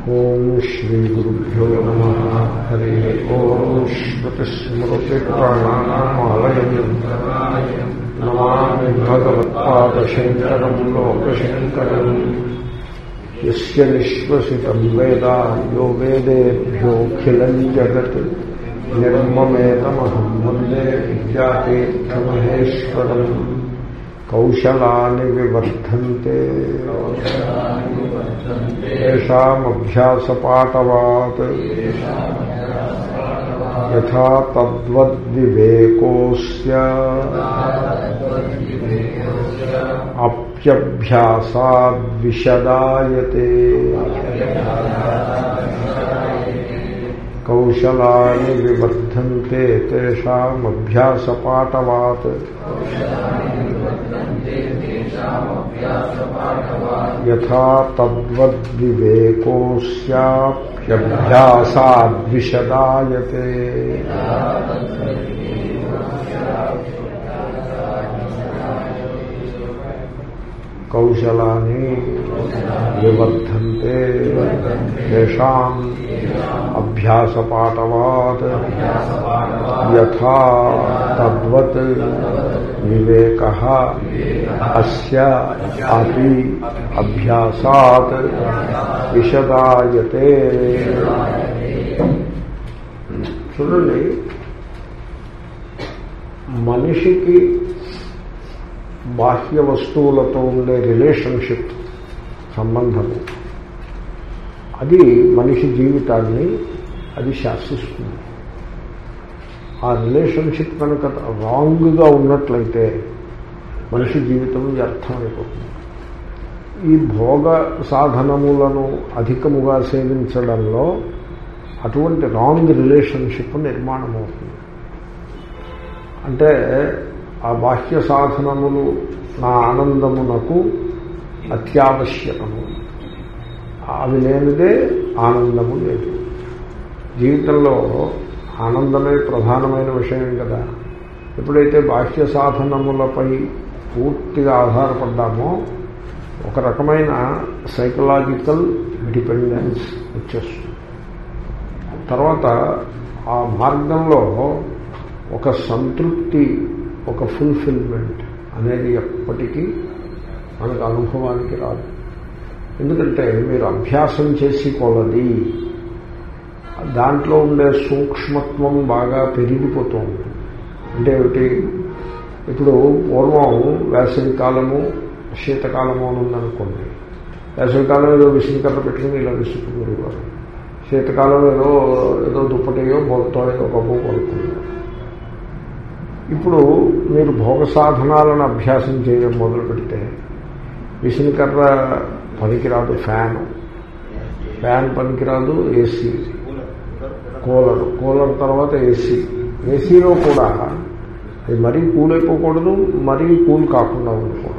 ఓం శ్రీ గురుభ్యో నమ హరి ఓం స్మృతిస్మృతిప్రాణానామాలయం నమామి భగవత్పాదశంకరం లోకశంకరం యస్య నిశ్వసితం వేద యో వేదేభ్యోఖిలం జగత్ నిర్మమేతమహం వందే విద్యాతీర్థమహేశ్వరం కౌశలాని వివర్ధంతే ఏషామభ్యాసపాటవాత్ యథా తద్వద్వివేకోస్య అప్యభ్యాసాద్విషదాయతే కౌశలాని వివర్ధంతే తేషామభ్యాసపాటవాత్ యథా తద్వద్వివేకోస్యాప్యభ్యాసాద్విషదాయతే కౌశలాని వివర్ధంతే తేషాం అభ్యాసపాటవాత్ యథా తద్వత్ వివేక అస్య అపి అభ్యాసాత్ విశదాయతే చూడండి మనిషికి బాహ్య వస్తువులతో ఉండే రిలేషన్షిప్ సంబంధము అది మనిషి జీవితాన్ని అది శాసిస్తుంది ఆ రిలేషన్షిప్ కనుక రాంగ్గా ఉన్నట్లయితే మనిషి జీవితం వ్యర్థమైపోతుంది ఈ భోగ సాధనములను అధికముగా సేవించడంలో అటువంటి రాంగ్ రిలేషన్షిప్ నిర్మాణం అవుతుంది అంటే ఆ బాహ్య సాధనములు నా ఆనందమునకు అత్యావశ్యకము అవి లేనిదే ఆనందము లేదు జీవితంలో ఆనందమే ప్రధానమైన విషయం కదా ఎప్పుడైతే బాహ్య సాధనములపై పూర్తిగా ఆధారపడ్డామో ఒక రకమైన సైకలాజికల్ డిపెండెన్స్ వచ్చేస్తుంది తర్వాత ఆ మార్గంలో ఒక సంతృప్తి ఒక ఫుల్ఫిల్మెంట్ అనేది ఎప్పటికీ మనకు అనుభవానికి రాదు ఎందుకంటే మీరు అభ్యాసం చేసి కొలది దాంట్లో ఉండే సూక్ష్మత్వం బాగా పెరిగిపోతూ ఉంటుంది అంటే ఏమిటి ఇప్పుడు పూర్వం వేసవి కాలము శీతకాలము అని ఉందనుకోండి వేసవికాలం ఏదో విసుకర్ర పెట్టుకుని ఇలా విసుకునేవారు శీతకాలం ఏదో ఏదో దుప్పటియో బొలతో ఏదో గొప్ప పడుతున్నారు ఇప్పుడు మీరు భోగ సాధనాలను అభ్యాసం చేయడం మొదలు పెడితే విసునికర్ర పనికిరాదు ఫ్యాన్ ఫ్యాన్ పనికిరాదు ఏసీ కూలర్ కూలర్ తర్వాత ఏసీ ఏసీలో కూడా అది మరీ కూల్ అయిపోకూడదు మరీ కూల్ కాకుండా ఉండకూడదు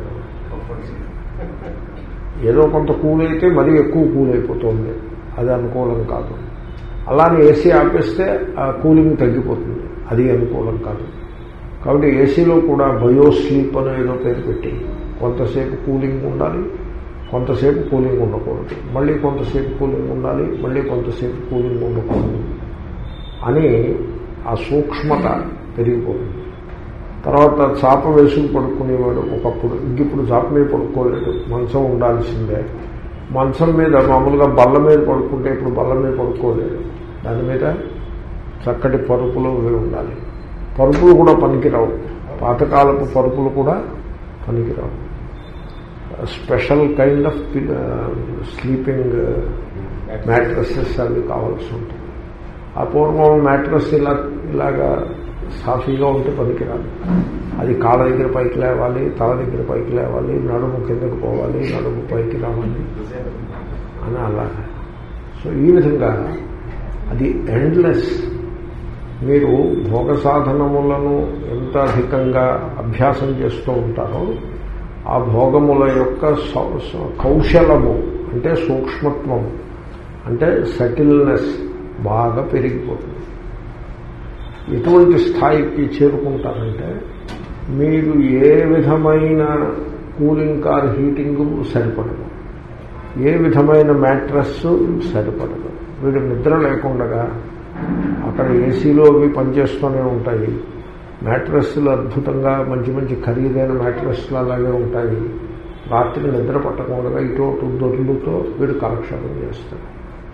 ఏదో కొంత కూల్ అయితే మరీ ఎక్కువ కూల్ అయిపోతుంది అది అనుకూలం కాదు అలానే ఏసీ ఆపేస్తే ఆ కూలింగ్ తగ్గిపోతుంది అది అనుకూలం కాదు కాబట్టి ఏసీలో కూడా బయో స్లీప్ అని ఏదో పేరు పెట్టి కొంతసేపు కూలింగ్ ఉండాలి కొంతసేపు కూలింగ్ ఉండకూడదు మళ్ళీ కొంతసేపు కూలింగ్ ఉండాలి మళ్ళీ కొంతసేపు కూలింగ్ ఉండకూడదు అని ఆ సూక్ష్మత పెరిగిపోతుంది తర్వాత చాప వేసుకు పడుకునేవాడు ఒకప్పుడు ఇంకిప్పుడు చాప మీద పడుకోలేడు మంచం ఉండాల్సిందే మంచం మీద మామూలుగా బల్ల మీద పడుకుంటే ఇప్పుడు బల్ల మీద పడుకోలేడు దాని మీద చక్కటి పరుపులు ఉండాలి పరుపులు కూడా పనికిరావు పాతకాలపు పరుపులు కూడా పనికిరావు special kind of sleeping mattresses అవి కావాల్సి ఉంటుంది ఆ పూర్వం మ్యాట్రస్ ఇలా ఇలాగా సాఫీగా ఉంటే పనికిరాదు అది కాళ్ళ దగ్గర పైకి లేవాలి తల దగ్గర పైకి లేవాలి నడుము కిందకు పోవాలి నడుము పైకి రావాలి అని అలాగా సో ఈ విధంగా అది ఎండ్లెస్ మీరు భోగ సాధనములను ఎంత అధికంగా అభ్యాసం చేస్తూ ఉంటారో ఆ భోగముల యొక్క కౌశలము అంటే సూక్ష్మత్వం అంటే సటిల్నెస్ బాగా పెరిగిపోతుంది ఎటువంటి స్థాయికి చేరుకుంటారంటే మీరు ఏ విధమైన కూలింగ్ కార్ హీటింగ్ సరిపడదు ఏ విధమైన మ్యాట్రస్ సరిపడదు వీడు నిద్ర లేకుండా అక్కడ ఏసీలో అవి పనిచేస్తూనే ఉంటాయి మ్యాట్రస్లు అద్భుతంగా మంచి మంచి ఖరీదైన మ్యాట్రస్లు అలాగే ఉంటాయి రాత్రి నిద్ర పట్టకుండా ఇటు అటు దొరులుతో వీడు కాలక్షేపం చేస్తాడు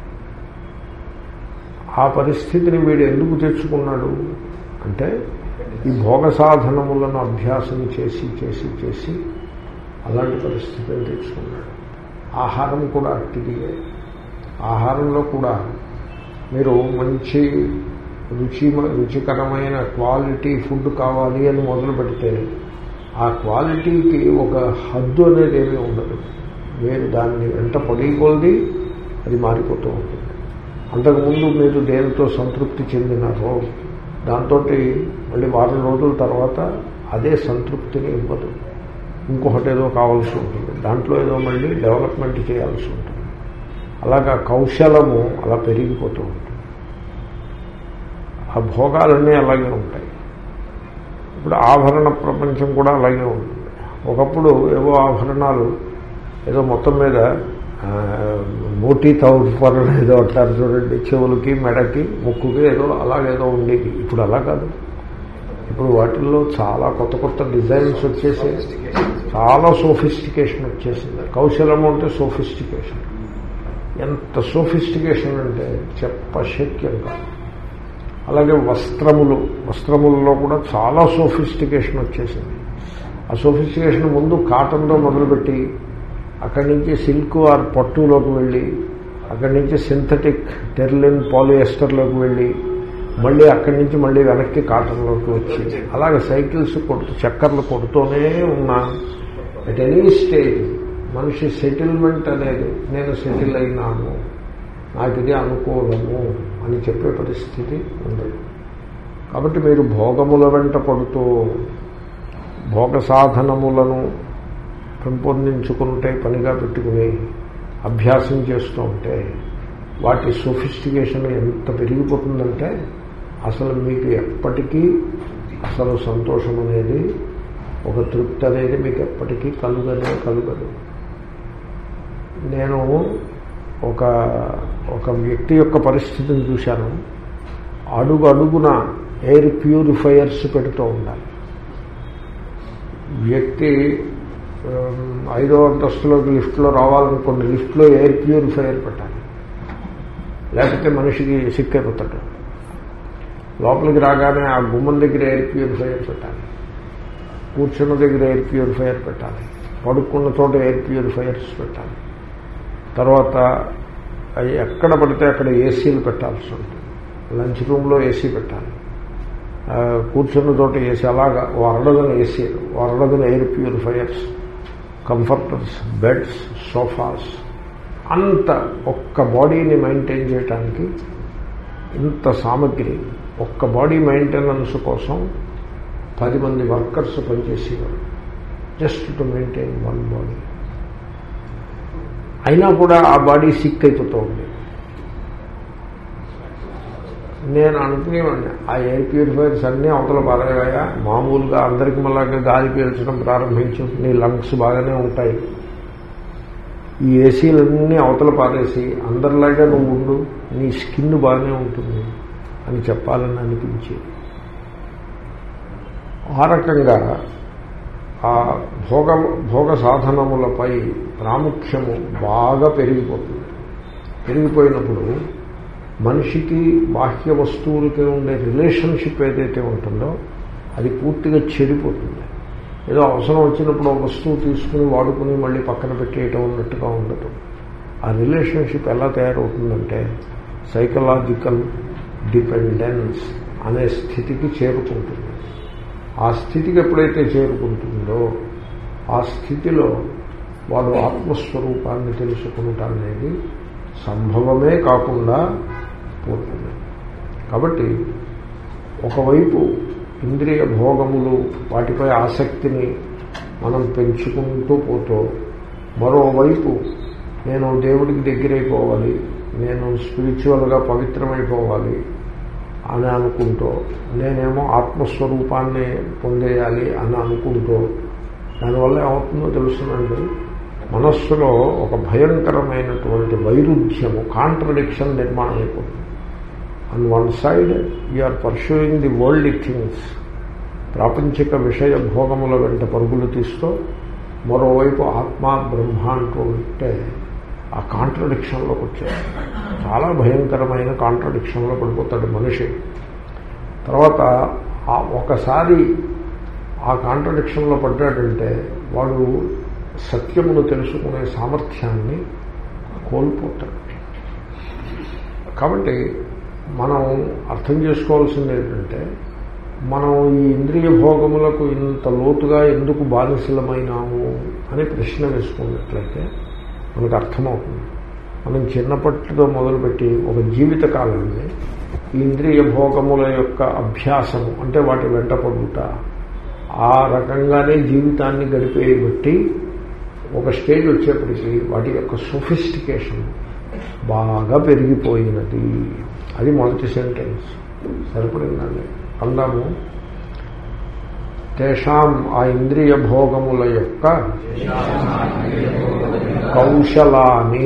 ఆ పరిస్థితిని వీడు ఎందుకు తెచ్చుకున్నాడు అంటే ఈ భోగ సాధనములను అభ్యాసం చేసి చేసి చేసి అలాంటి పరిస్థితిని తెచ్చుకున్నాడు ఆహారం కూడా అట్టిదియే ఆహారంలో కూడా మీరు మంచి రుచి రుచికరమైన క్వాలిటీ ఫుడ్ కావాలి అని మొదలు పెడితే ఆ క్వాలిటీకి ఒక హద్దు అనేది ఏమీ ఉండదు మీరు దాన్ని వెంట పడికొలది అది మారిపోతూ ఉంటుంది అంతకుముందు మీరు దేనితో సంతృప్తి చెందినారో దాంతో మళ్ళీ వారం రోజుల తర్వాత అదే సంతృప్తిని ఇవ్వదు ఇంకొకటి ఏదో కావాల్సి ఉంటుంది దాంట్లో ఏదో మళ్ళీ డెవలప్మెంట్ చేయాల్సి ఉంటుంది అలాగా కౌశలము అలా పెరిగిపోతూ ఉంటుంది ఆ భోగాలన్నీ అలాగే ఉంటాయి ఇప్పుడు ఆభరణ ప్రపంచం కూడా అలాగే ఉంటుంది ఒకప్పుడు ఏవో ఆభరణాలు ఏదో మొత్తం మీద మోటీ తౌపరణ ఏదో అంటారు చూడండి చెవులకి మెడకి ముక్కుకి ఏదో అలాగేదో ఉండేది ఇప్పుడు అలా కాదు ఇప్పుడు వాటిల్లో చాలా కొత్త కొత్త డిజైన్స్ వచ్చేసి చాలా సోఫిస్టికేషన్ వచ్చేసింది కౌశలము అంటే సోఫిస్టికేషన్ ఎంత సోఫిస్టికేషన్ అంటే చెప్పశక్యం కాదు అలాగే వస్త్రములు వస్త్రములలో కూడా చాలా సోఫిస్టికేషన్ వచ్చేసింది ఆ సోఫిస్టికేషన్ ముందు కాటన్తో మొదలుపెట్టి అక్కడి నుంచి సిల్క్ ఆర్ పట్టులోకి వెళ్ళి అక్కడి నుంచి సింథటిక్ టెర్లిన్ పాలియస్టర్లోకి వెళ్ళి మళ్ళీ అక్కడి నుంచి మళ్ళీ వెనక్కి కాటన్లోకి వచ్చి అలాగే సైకిల్స్ కొడుతూ చక్కర్లు కొడుతూనే ఉన్నా అట్ ఎనీ స్టేజ్ మనిషి సెటిల్మెంట్ అనేది నేను సెటిల్ అయినాను నాకు ఇది అనుకూలము అని చెప్పే పరిస్థితి ఉండదు కాబట్టి మీరు భోగముల వెంట పడుతూ భోగ సాధనములను పెంపొందించుకుంటే పనిగా పెట్టుకుని అభ్యాసం చేస్తూ ఉంటే వాటి సొఫిస్టికేషన్ ఎంత పెరిగిపోతుందంటే అసలు మీకు ఎప్పటికీ అసలు సంతోషం అనేది ఒక తృప్తి అనేది మీకు ఎప్పటికీ కలుగనే కలుగదు నేను ఒక ఒక వ్యక్తి యొక్క పరిస్థితిని చూశాను అడుగు అడుగున ఎయిర్ ప్యూరిఫైయర్స్ పెడుతూ ఉండాలి వ్యక్తి ఐదో అంతస్తులోకి లిఫ్ట్లో రావాలనుకోండి లిఫ్ట్లో ఎయిర్ ప్యూరిఫైయర్ పెట్టాలి లేకపోతే మనిషికి సిక్కైపోతాడు లోపలికి రాగానే ఆ గుమ్మం దగ్గర ఎయిర్ ప్యూరిఫైయర్ పెట్టాలి కూర్చున్న దగ్గర ఎయిర్ ప్యూరిఫైయర్ పెట్టాలి పడుకున్న చోట ఎయిర్ ప్యూరిఫైయర్స్ పెట్టాలి తర్వాత అవి ఎక్కడ పడితే అక్కడ ఏసీలు పెట్టాల్సి ఉంటుంది లంచ్ రూమ్లో ఏసీ పెట్టాలి కూర్చున్న చోట ఏసీ అలాగా వరడదని ఏసీలు వరడదని air purifiers comforters beds sofas అంత ఒక్క బాడీని మెయింటైన్ చేయడానికి ఇంత సామగ్రి ఒక్క బాడీ మెయింటెనెన్స్ కోసం పది మంది వర్కర్స్ పనిచేసేవారు just to maintain one body అయినా కూడా ఆ బాడీ సిక్ అయిపోతూ ఉంది నేను అనుకునేవాడిని ఆ ఎయిర్ ప్యూరిఫైర్స్ అన్నీ అవతల పారాయా మామూలుగా అందరికి మళ్ళా గాలి పీల్చడం ప్రారంభించు నీ లంగ్స్ బాగానే ఉంటాయి ఈ ఏసీలన్నీ అవతల పారేసి అందరిలాగా నువ్వు ఉండు నీ స్కిన్ బాగానే ఉంటుంది అని చెప్పాలని అనిపించి ఆ రకంగా ఆ భోగ భోగ సాధనములపై ప్రాముఖ్యము బాగా పెరిగిపోతుంది పెరిగిపోయినప్పుడు మనిషికి బాహ్య వస్తువులకి ఉండే రిలేషన్షిప్ ఏదైతే ఉంటుందో అది పూర్తిగా చెడిపోతుంది ఏదో అవసరం వచ్చినప్పుడు ఒక వస్తువు తీసుకుని వాడుకుని మళ్ళీ పక్కన పెట్టేయటం ఉన్నట్టుగా ఉండదు ఆ రిలేషన్షిప్ ఎలా తయారవుతుందంటే సైకలాజికల్ డిపెండెన్స్ అనే స్థితికి చేరుకుంటుంది ఆ స్థితికి ఎప్పుడైతే చేరుకుంటుందో ఆ స్థితిలో వాడు ఆత్మస్వరూపాన్ని తెలుసుకుంటా అనేది సంభవమే కాకుండా పోతుంది కాబట్టి ఒకవైపు ఇంద్రియ భోగములు వాటిపై ఆసక్తిని మనం పెంచుకుంటూ పోతూ మరోవైపు నేను దేవుడికి దగ్గరైపోవాలి నేను స్పిరిచువల్గా పవిత్రమైపోవాలి అని అనుకుంటూ నేనేమో ఆత్మస్వరూపాన్ని పొందేయాలి అని అనుకుంటూ దానివల్ల ఏమవుతుందో తెలుస్తుందండి మనస్సులో ఒక భయంకరమైనటువంటి వైరుధ్యము కాంట్రడిక్షన్ నిర్మాణం అయిపోతుంది on one side or pursuing the world things ప్రాపంచిక విషయ భోగముల వెంట పరుగులు తీస్తూ మరోవైపు ఆత్మ బ్రహ్మ అంటూ ఉంటే ఆ కాంట్రడిక్షన్లోకి వచ్చాడు చాలా భయంకరమైన కాంట్రడిక్షన్లో పడిపోతాడు మనిషి తర్వాత ఆ ఒకసారి ఆ కాంట్రడిక్షన్లో పడ్డాడంటే వాడు సత్యమును తెలుసుకునే సామర్థ్యాన్ని కోల్పోతాడు కాబట్టి మనం అర్థం చేసుకోవాల్సింది ఏంటంటే మనం ఈ ఇంద్రియ భోగములకు ఇంత లోతుగా ఎందుకు బానిసలమైనాము అని ప్రశ్న వేసుకున్నట్లయితే మనకు అర్థమవుతుంది మనం చిన్నప్పటితో మొదలుపెట్టి ఒక జీవిత కాలాన్ని ఈ ఇంద్రియ భోగముల యొక్క అభ్యాసము అంటే వాటి వెంట పడుట ఆ రకంగానే జీవితాన్ని గడిపే బట్టి ఒక స్టేజ్ వచ్చేప్పటికీ వాటి యొక్క సొఫిస్టికేషన్ బాగా పెరిగిపోయినది అది మొదటి సెంటెన్స్ సరిపడిందండి అందాము తేషాం ఆ ఇంద్రియ భోగముల యొక్క కౌశలాన్ని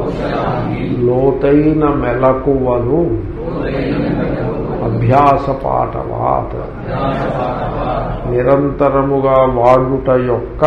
లోతైన మెలకువలు అభ్యాస పాఠవాత్ నిరంతరముగా వాడుట యొక్క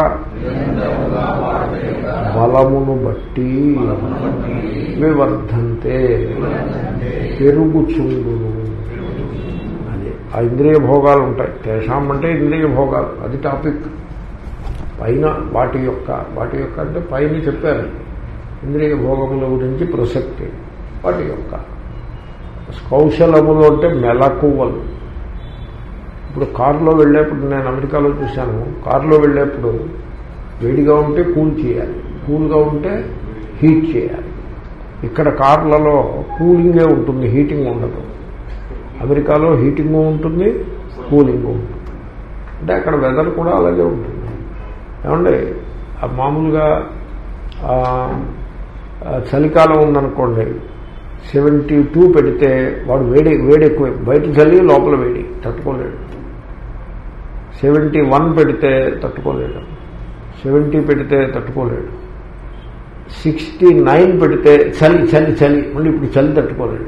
బలమును బట్టి వివర్ధంతే పెరుగుచుండును అది ఆ ఇంద్రియ భోగాలు ఉంటాయి తేషాం అంటే ఇంద్రియ భోగాలు అది టాపిక్ పైన వాటి యొక్క వాటి యొక్క అంటే పైన చెప్పారు ఇంద్రియ భోగముల గురించి ప్రసక్తి వాటి యొక్క కౌశలములు అంటే మెలకువలు ఇప్పుడు కారులో వెళ్ళేప్పుడు నేను అమెరికాలో చూశాను కారులో వెళ్ళేప్పుడు వేడిగా ఉంటే కూల్ చేయాలి కూల్గా ఉంటే హీట్ చేయాలి ఇక్కడ కార్లలో కూలింగే ఉంటుంది హీటింగ్ ఉండదు అమెరికాలో హీటింగ్ ఉంటుంది కూలింగ్ ఉంటుంది అంటే అక్కడ వెదర్ కూడా అలాగే ఉంటుంది ఏమండి ఆ మామూలుగా ఆ, ఆ, చలికాలం ఉందనుకోండి సెవెంటీ టూ పెడితే వాడు వేడి వేడి ఎక్కువ బయట చలి లోపల వేడి తట్టుకోలేడు సెవెంటీ వన్ పెడితే తట్టుకోలేడు సెవెంటీ పెడితే తట్టుకోలేడు సిక్స్టీ నైన్ పెడితే చలి చలి చలి మళ్ళీ ఇప్పుడు చలి తట్టుకోలేడు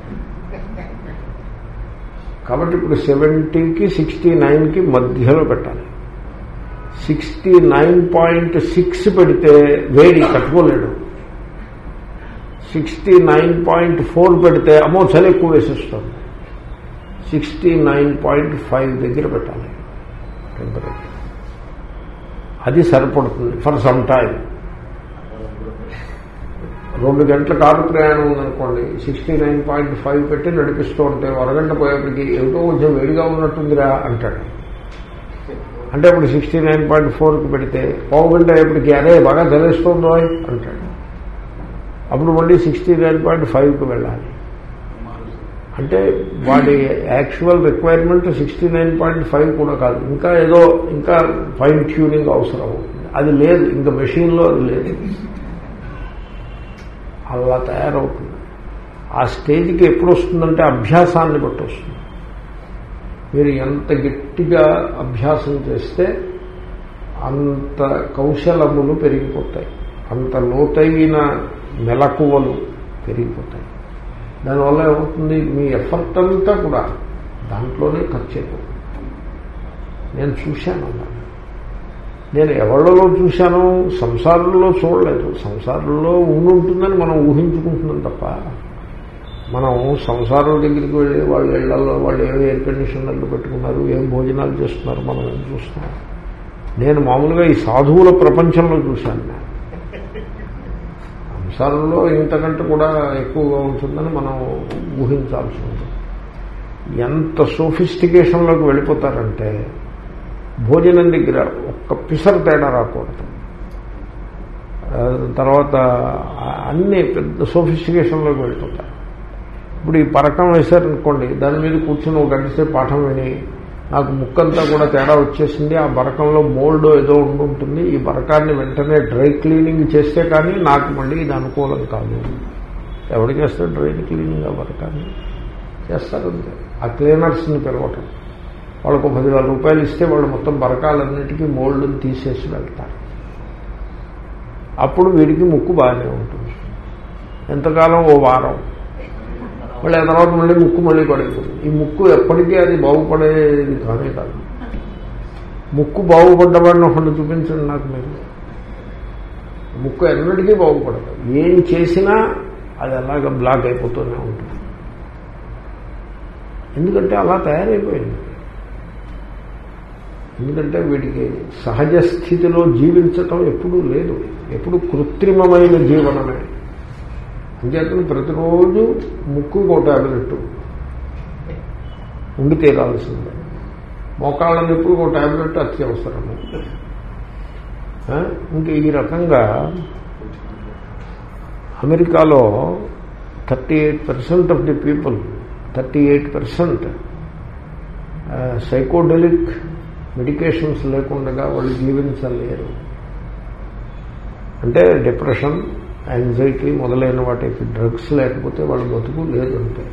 కాబట్టి ఇప్పుడు సెవెంటీకి సిక్స్టీ నైన్కి మధ్యలో పెట్టాలి సిక్స్టీ నైన్ పాయింట్ సిక్స్ పెడితే వేడి తట్టుకోలేడు సిక్స్టీ నైన్ పాయింట్ ఫోర్ పెడితే అమ్మో చలి ఎక్కువ వేసేస్తుంది సిక్స్టీ నైన్ పాయింట్ ఫైవ్ దగ్గర పెట్టాలి టెంపరేచర్ అది సరిపడుతుంది ఫర్ సమ్ టైం రెండు గంటల కారు ప్రయాణం ఉందనుకోండి సిక్స్టీ నైన్ పాయింట్ ఫైవ్ పెట్టి నడిపిస్తూ ఉంటే అరగంట పోయేప్పటికి ఏమిటో కొంచెం వేడిగా ఉన్నట్టుందిరా అంటాడు అంటే ఇప్పుడు సిక్స్టీ నైన్ పాయింట్ ఫోర్కి పెడితే పావు గంట అయ్యేప్పటికి అరే బాగా తెలిస్తుందో అంటాడు అప్పుడు మళ్ళీ సిక్స్టీ నైన్ పాయింట్ ఫైవ్కి వెళ్ళాలి అంటే వాడి actual requirement sixty nine point five కూడా కాదు ఇంకా ఏదో ఇంకా ఫైన్ ట్యూనింగ్ అవసరం అవుతుంది అది లేదు ఇంకా మెషిన్లో అది లేదు అలా తయారవుతుంది ఆ స్టేజ్కి ఎప్పుడు వస్తుందంటే అభ్యాసాన్ని బట్టి వస్తుంది మీరు ఎంత గట్టిగా అభ్యాసం చేస్తే అంత కౌశలములు పెరిగిపోతాయి అంత లోతైన మెలకువలు పెరిగిపోతాయి దానివల్ల ఏమవుతుంది మీ ఎఫర్ట్ అంతా కూడా దాంట్లోనే ఖర్చు అయిపోతుంది నేను చూశాను అలా నేను ఎవరిలో చూశాను సంసారంలో చూడలేదు సంసారంలో ఉండుంటుందని మనం ఊహించుకుంటున్నాం తప్ప మనం సంసారం దగ్గరికి వెళ్ళి వాళ్ళ ఇళ్లలో వాళ్ళు ఏం ఎయిర్ కండిషనర్లు పెట్టుకున్నారు ఏం భోజనాలు చేస్తున్నారు మనం ఏం చూస్తున్నాం నేను మామూలుగా ఈ సాధువుల ప్రపంచంలో చూశాను నేను సంసారంలో ఇంతకంటే కూడా ఎక్కువగా ఉంటుందని మనం ఊహించాల్సి ఉంటుంది ఎంత సోఫిస్టికేషన్లోకి వెళ్ళిపోతారంటే భోజనం దగ్గర ఒక్క పిసర్ తేడా రాకూడదు ఆ, తర్వాత అన్ని పెద్ద సోఫిస్టికేషన్లోకి వెళ్ళిపోతారు ఇప్పుడు ఈ పరకం వేశారనుకోండి దాని మీద కూర్చొని ఒక గంట సేపు పాఠం విని నాకు ముక్కంతా కూడా తేడా వచ్చేసింది ఆ బరకంలో మోల్డ్ ఏదో ఉండి ఉంటుంది ఈ బరకాన్ని వెంటనే డ్రై క్లీనింగ్ చేస్తే కానీ నాకు మళ్ళీ ఇది అనుకూలం కాదు ఎవడు చేస్తాడు డ్రై క్లీనింగ్ ఆ బరకాన్ని చేస్తారు అంతే ఆ క్లీనర్స్ని పిలవటం వాళ్ళకు పదివేల రూపాయలు ఇస్తే వాళ్ళు మొత్తం బరకాలన్నిటికీ మోల్డ్ని తీసేసి వెళ్తారు అప్పుడు వీడికి ముక్కు బాగానే ఉంటుంది ఎంతకాలం ఓ వారం మళ్ళీ ఆ తర్వాత మళ్ళీ ముక్కు మళ్ళీ పడిపోతుంది ఈ ముక్కు ఎప్పటికీ అది బాగుపడేది కానే కాదు ముక్కు బాగుపడ్డవాడిని ఒకటి చూపించండి నాకు మీరు ముక్కు ఎన్నటికీ బాగుపడదు ఏం చేసినా అది అలాగ బ్లాక్ అయిపోతూనే ఉంటుంది ఎందుకంటే అలా తయారైపోయింది ఎందుకంటే వీడికి సహజ స్థితిలో జీవించటం ఎప్పుడూ లేదు ఎప్పుడు కృత్రిమమైన జీవనమే అంచేతను ప్రతిరోజు ముక్కు ఒక టాబ్లెట్ ఉండి తీరాల్సిందే మోకాళ్ళ నొప్పి ఒక టాబ్లెట్ అత్యవసరము ఆ? ఇంకా ఈ రకంగా అమెరికాలో thirty eight percent of the people thirty eight percent psychedelic medications లేకుండా వాళ్ళు జీవించలేరు అంటే డిప్రెషన్ యాంగ్జైటీ మొదలైన వాటికి డ్రగ్స్ లేకపోతే వాళ్ళ బతుకు లేదు అంటే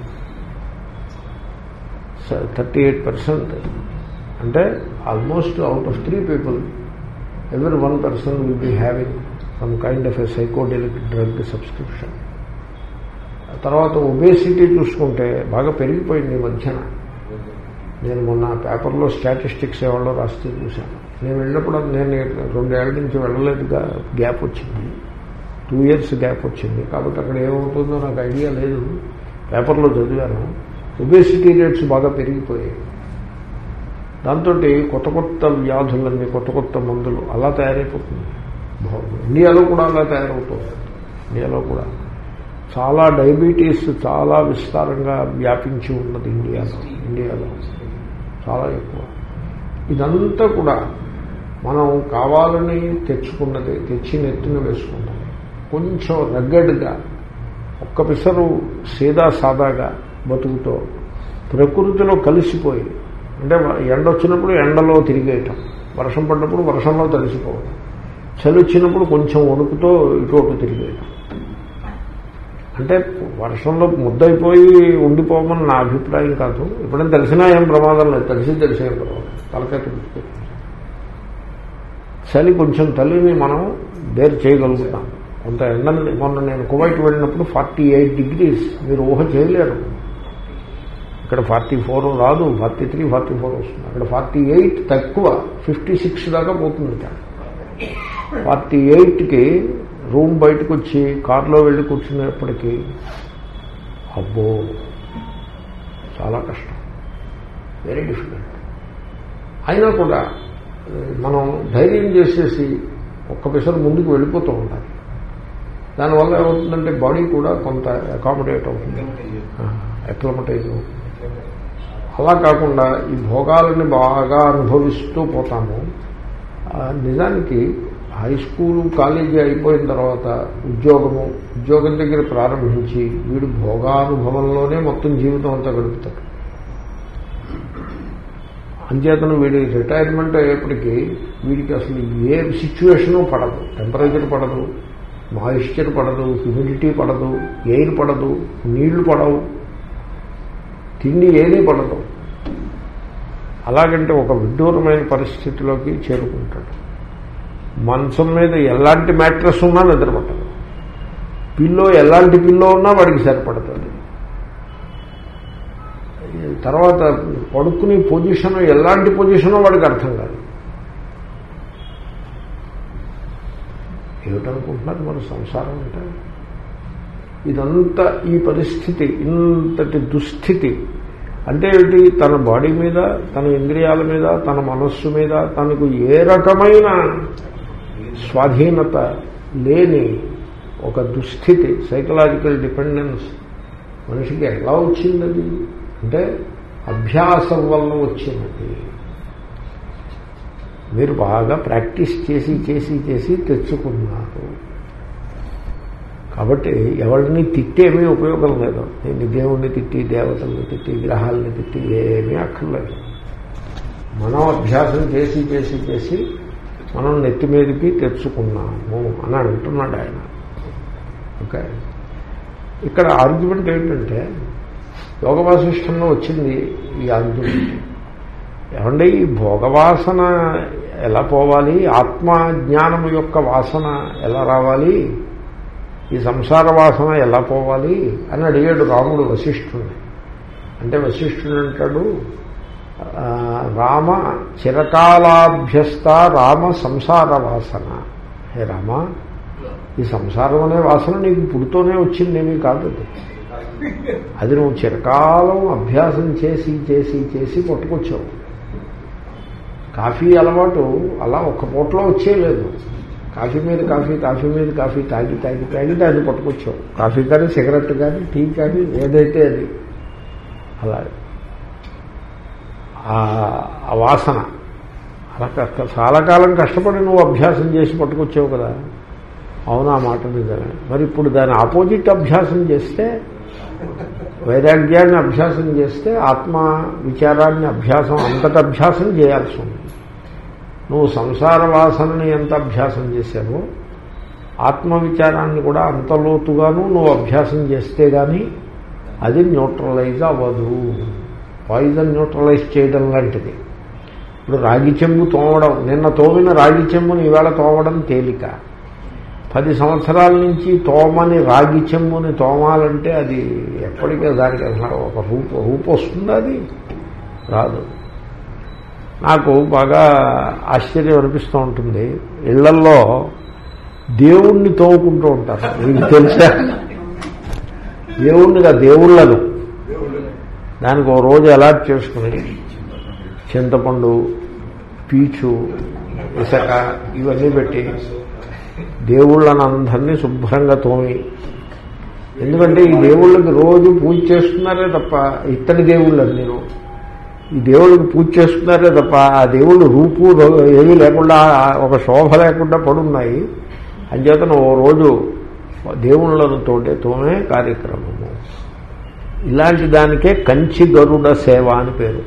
థర్టీ ఎయిట్ పర్సెంట్ అంటే almost out of three people ఎవరి one person will be having some kind of a psychedelic drug subscription తర్వాత ఒబేసిటీ చూసుకుంటే బాగా పెరిగిపోయింది ఈ మధ్యన నేను మొన్న పేపర్లో స్టాటిస్టిక్స్ ఎవరో రాస్తే చూశాను నేను వెళ్ళినప్పుడు అది నేను రెండేళ్ల నుంచి వెళ్ళలేదుగా గ్యాప్ వచ్చింది టూ ఇయర్స్ గ్యాప్ వచ్చింది కాబట్టి అక్కడ ఏమవుతుందో నాకు ఐడియా లేదు పేపర్లో చదివాను ఒబేసిటీ రేట్స్ బాగా పెరిగిపోయాయి దాంతో కొత్త కొత్త వ్యాధులన్నీ కొత్త కొత్త మందులు అలా తయారైపోతుంది బాగుంది. ఇండియాలో కూడా అలా తయారవుతుంది ఇండియాలో కూడా చాలా డయాబెటీస్ చాలా విస్తారంగా వ్యాపించి ఉన్నది ఇండియాలో ఇండియాలో చాలా ఎక్కువ ఇదంతా కూడా మనం కావాలని తెచ్చుకున్నది తెచ్చి నెత్తిన వేసుకున్నది కొంచెం రగ్గడ్గా ఒక్క పిసరు సీదా సాదాగా బతుకుతో ప్రకృతిలో కలిసిపోయి అంటే ఎండ వచ్చినప్పుడు ఎండలో తిరిగేయటం వర్షం పడ్డప్పుడు వర్షంలో తడిసిపోవడం చలి వచ్చినప్పుడు కొంచెం వణుకుతో ఇటు అటు తిరిగేయటం అంటే వర్షంలో ముద్దయిపోయి ఉండిపోమని నా అభిప్రాయం కాదు ఎప్పుడైనా తెలిసినా ఏం ప్రమాదం లేదు తెలిసి తెలిసే ఏం ప్రమాదం తలకెత్తి పుట్టుకు చలి కొంచెం తల్లిని మనం బేర్ చేయగలుగుతాం కొంత ఎండని మొన్న నేను కువైట్ వెళ్ళినప్పుడు ఫార్టీ ఎయిట్ డిగ్రీస్ మీరు ఊహ చేయలేరు ఇక్కడ ఫార్టీ ఫోర్ రాదు ఫార్టీ త్రీ ఫార్టీ ఫోర్ వస్తుంది అక్కడ ఫార్టీ ఎయిట్ తక్కువ ఫిఫ్టీ సిక్స్ దాకా పోతుంది ఇక్కడ ఫార్టీ ఎయిట్కి రూమ్ బయటకు వచ్చి కారులో వెళ్ళి కూర్చునేప్పటికీ అబ్బో చాలా కష్టం వెరీ డిఫికల్ట్ అయినా కూడా మనం ధైర్యం చేసేసి ఒక్క పిసరు ముందుకు వెళ్ళిపోతూ ఉండాలి దానివల్ల ఏమవుతుందంటే బాడీ కూడా కొంత అకామిడేట్ అవుతుంది అక్లమటైజ్ అవుతుంది అలా కాకుండా ఈ భోగాలని బాగా అనుభవిస్తూ పోతాము ఆ, నిజానికి హై స్కూలు కాలేజీ అయిపోయిన తర్వాత ఉద్యోగము ఉద్యోగం దగ్గర ప్రారంభించి వీడు భోగానుభవంలోనే మొత్తం జీవితం అంతా గడుపుతాడు అంచేతను వీడి రిటైర్మెంట్ అయ్యేప్పటికీ వీడికి అసలు ఏ సిచ్యువేషను పడదు టెంపరేచర్ పడదు మాయిశ్చర్ పడదు హ్యూమిడిటీ పడదు ఎయిర్ పడదు నీళ్లు పడవు తిండి ఏదీ పడదు అలాగంటే ఒక విడ్డూరమైన పరిస్థితిలోకి చేరుకుంటాడు మంచం మీద ఎలాంటి మ్యాట్రస్ ఉన్నా నిద్రపట్టదు పిల్లో ఎలాంటి పిల్లో ఉన్నా వాడికి సరిపడుతుంది తర్వాత పడుకునే పొజిషన్ ఎలాంటి పొజిషనో వాడికి అర్థం కాదు ఏమిటనుకుంటున్నారు మన సంసారం అంటే ఇదంతా ఈ పరిస్థితి ఇంతటి దుస్థితి అంటే ఏమిటి తన బాడీ మీద తన ఇంద్రియాల మీద తన మనస్సు మీద తనకు ఏ రకమైన స్వాధీనత లేని ఒక దుస్థితి సైకలాజికల్ డిపెండెన్స్ మనిషికి ఎలా వచ్చింది అంటే అభ్యాసం వల్ల వచ్చినది మీరు బాగా ప్రాక్టీస్ చేసి చేసి చేసి తెచ్చుకున్నారు కాబట్టి ఎవరిని తిట్టేమీ ఉపయోగం లేదు నేను దేవుణ్ణి తిట్టి దేవతల్ని తిట్టి గ్రహాలని తిట్టి ఏమీ అక్కర్లేదు మనం అభ్యాసం చేసి చేసి చేసి మనం నెత్తి మీదకి తెచ్చుకున్నాము అని అంటున్నాడు ఆయన ఓకే ఇక్కడ ఆర్గ్యుమెంట్ ఏంటంటే యోగ వాసిష్టంలో వచ్చింది ఈ ఆర్గ్యుమెంట్ ఏమంటే ఈ భోగవాసన ఎలా పోవాలి ఆత్మ జ్ఞానం యొక్క వాసన ఎలా రావాలి ఈ సంసార వాసన ఎలా పోవాలి అని అడిగాడు రాముడు వశిష్ఠుని అంటే వశిష్ఠుడు అంటాడు ఆ, రామ చిరకాలాభ్యస్త రామ సంసార వాసన హే రామ ఈ సంసారం అనే వాసన నీకు పుడుతూనే వచ్చిందేమీ కాదు అది అది నువ్వు చిరకాలం అభ్యాసం చేసి చేసి చేసి పట్టుకొచ్చావు కాఫీ అలవాటు అలా ఒక్క పూటలో వచ్చేయలేదు కాఫీ మీద కాఫీ కాఫీ మీద కాఫీ తాగి తాగి తాగి దాన్ని పట్టుకొచ్చావు కాఫీ కానీ సిగరెట్ కానీ టీ కానీ ఏదైతే అది అలా ఆ- ఆ వాసన అలా కష్ట- చాలా కాలం కష్టపడి నువ్వు అభ్యాసం చేసి పట్టుకొచ్చావు కదా అవునా మాట నిజమే మరి ఇప్పుడు దాని ఆపోజిట్ అభ్యాసం చేస్తే వైరాగ్యాన్ని అభ్యాసం చేస్తే ఆత్మ విచారాన్ని అభ్యాసం అంతటి అభ్యాసం చేయాల్సి ఉంది నువ్వు సంసార వాసనని ఎంత అభ్యాసం చేశావో ఆత్మ విచారాన్ని కూడా అంత లోతుగాను నువ్వు అభ్యాసం చేస్తే కానీ అది న్యూట్రలైజ్ అవ్వదు పాయిజన్ న్యూట్రలైజ్ చేయడం లాంటిది ఇప్పుడు రాగి చెంబు తోమడం నిన్న తోమిన రాగి చెంబుని ఈవేళ తోమడం తేలిక పది సంవత్సరాల నుంచి తోమని రాగి చెంబుని తోమాలంటే అది ఎప్పటికే దానికి అసలు ఒక రూప రూపు వస్తుంది అది రాదు నాకు బాగా ఆశ్చర్యం అనిపిస్తూ ఉంటుంది ఇళ్లల్లో దేవుణ్ణి తోముకుంటూ ఉంటారు మీకు తెలుసా దేవుణ్ణిగా దేవుళ్ళను దానికి ఒక రోజు అలాట్ చేసుకుని చింతపండు పీచు ఇసక ఇవన్నీ పెట్టి దేవుళ్ళని అందరినీ శుభ్రంగా తోమి ఎందుకంటే ఈ దేవుళ్ళకి రోజు పూజ చేస్తున్నారే తప్ప ఇత్తడి దేవుళ్ళు నేను ఈ దేవుళ్ళకి పూజ చేస్తున్నారే తప్ప ఆ దేవుళ్ళు రూపు రో- ఏమీ లేకుండా ఒక శోభ లేకుండా పడున్నాయి అంచేతను ఓ రోజు దేవుళ్ళను తోటే తోమే కార్యక్రమము ఇలాంటి దానికే కంచి గరుడ సేవ అని పేరు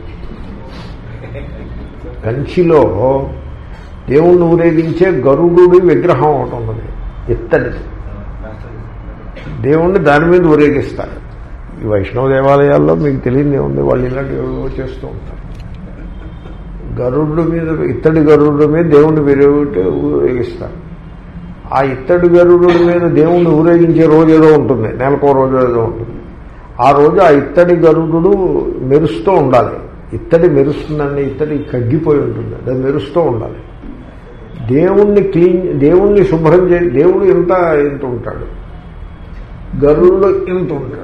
కంచిలో దేవుణ్ణి ఊరేగించే గరుడుడి విగ్రహం ఒకటి ఉన్నది ఇత్తడిది దేవుణ్ణి దాని మీద ఊరేగిస్తారు ఈ వైష్ణవ దేవాలయాల్లో మీకు తెలియదు ఏముంది వాళ్ళు ఇలాంటివి ఏవో చేస్తూ ఉంటారు గరుడు మీద ఇత్తడి గరుడు మీద దేవుణ్ణి విరేగితే ఊరేగిస్తారు ఆ ఇత్తడి గరుడు మీద దేవుణ్ణి ఊరేగించే రోజు ఏదో ఉంటుంది నెలకో రోజు ఏదో ఉంటుంది ఆ రోజు ఆ ఇత్తడి గరుడు మెరుస్తూ ఉండాలి ఇత్తడి మెరుస్తుందండి ఇత్తడి కగ్గిపోయి ఉంటుంది అది మెరుస్తూ ఉండాలి దేవుణ్ణి క్లీన్ దేవుణ్ణి శుభ్రం చే దేవుడు ఎంత ఎంత ఉంటాడు గరుడు ఎంత ఉంటాడు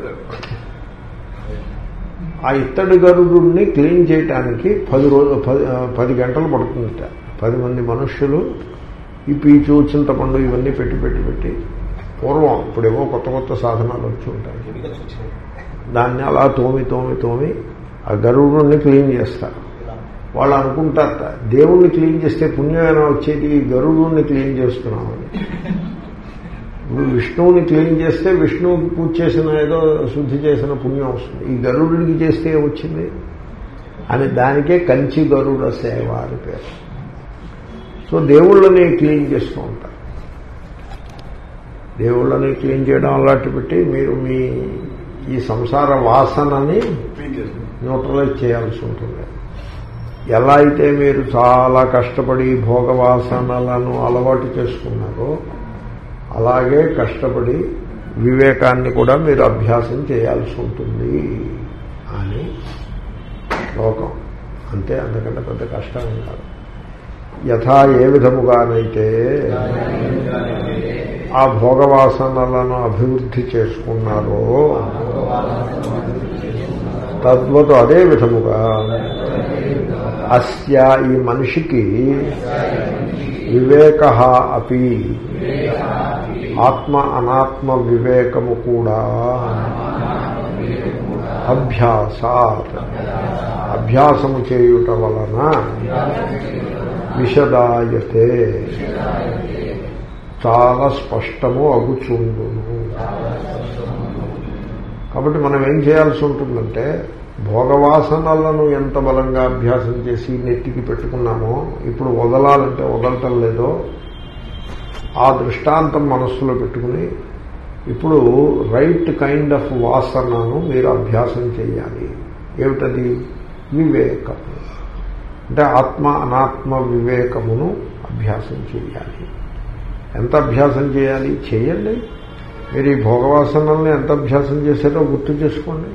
ఆ ఇత్తడి గరుడుని క్లీన్ చేయటానికి పది రోజులు పది పది గంటలు పడుతుందట పది మంది మనుష్యులు ఈ పీచు చింతపండు ఇవన్నీ పెట్టి పెట్టి పెట్టి పూర్వం ఇప్పుడేవో కొత్త కొత్త సాధనాలు వచ్చి ఉంటాయి దాన్ని అలా తోమి తోమి తోమి ఆ గరుడుని క్లీన్ చేస్తారు వాళ్ళు అనుకుంటారట దేవుణ్ణి క్లీన్ చేస్తే పుణ్యమైనా వచ్చేది ఈ గరుడుని క్లీన్ చేస్తున్నామని ఇప్పుడు విష్ణువుని క్లీన్ చేస్తే విష్ణువుకి పూజ చేసిన ఏదో శుద్ధి చేసిన పుణ్యం వస్తుంది ఈ గరుడికి చేస్తే వచ్చింది అని దానికే కంచి గరుడ సేవ అని పేరు సో దేవుళ్ళని క్లీన్ చేస్తూ ఉంటారు దేవుళ్ళని క్లీన్ చేయడం అలాంటి పెట్టి మీరు మీ ఈ సంసార వాసనని న్యూట్రలైజ్ చేయాల్సి ఉంటుంది ఎలా అయితే మీరు చాలా కష్టపడి భోగవాసనలను అలవాటు చేసుకున్నారో అలాగే కష్టపడి వివేకాన్ని కూడా మీరు అభ్యాసం చేయాల్సి ఉంటుంది అని శ్లోకం అంతే అంతకంటే పెద్ద కష్టమేం కాదు యథా ఏ విధముగానైతే ఆ భోగవాసనలను అభివృద్ధి చేసుకున్నారో తద్వత్ అదే విధముగా అస్య ఈ మనిషికి వివేక అపి ఆత్మ అనాత్మ వివేకము కూడా అభ్యాసాత్ అభ్యాసము చేయుట వలన విషదాయతే చాలా స్పష్టము అగుచుండును కాబట్టి మనం ఏం చేయాల్సి ఉంటుందంటే భోగవాసనలను ఎంత బలంగా అభ్యాసం చేసి నెత్తికి పెట్టుకున్నామో ఇప్పుడు వదలాలంటే వదలటం లేదో ఆ దృష్టాంతం మనస్సులో పెట్టుకుని ఇప్పుడు రైట్ కైండ్ ఆఫ్ వాసనను మీరు అభ్యాసం చేయాలి ఏమిటది వివేకం అంటే ఆత్మ అనాత్మ వివేకమును అభ్యాసం చేయాలి ఎంత అభ్యాసం చేయాలి చేయండి మీరు ఈ భోగవాసనల్ని ఎంత అభ్యాసం చేశారో గుర్తు చేసుకోండి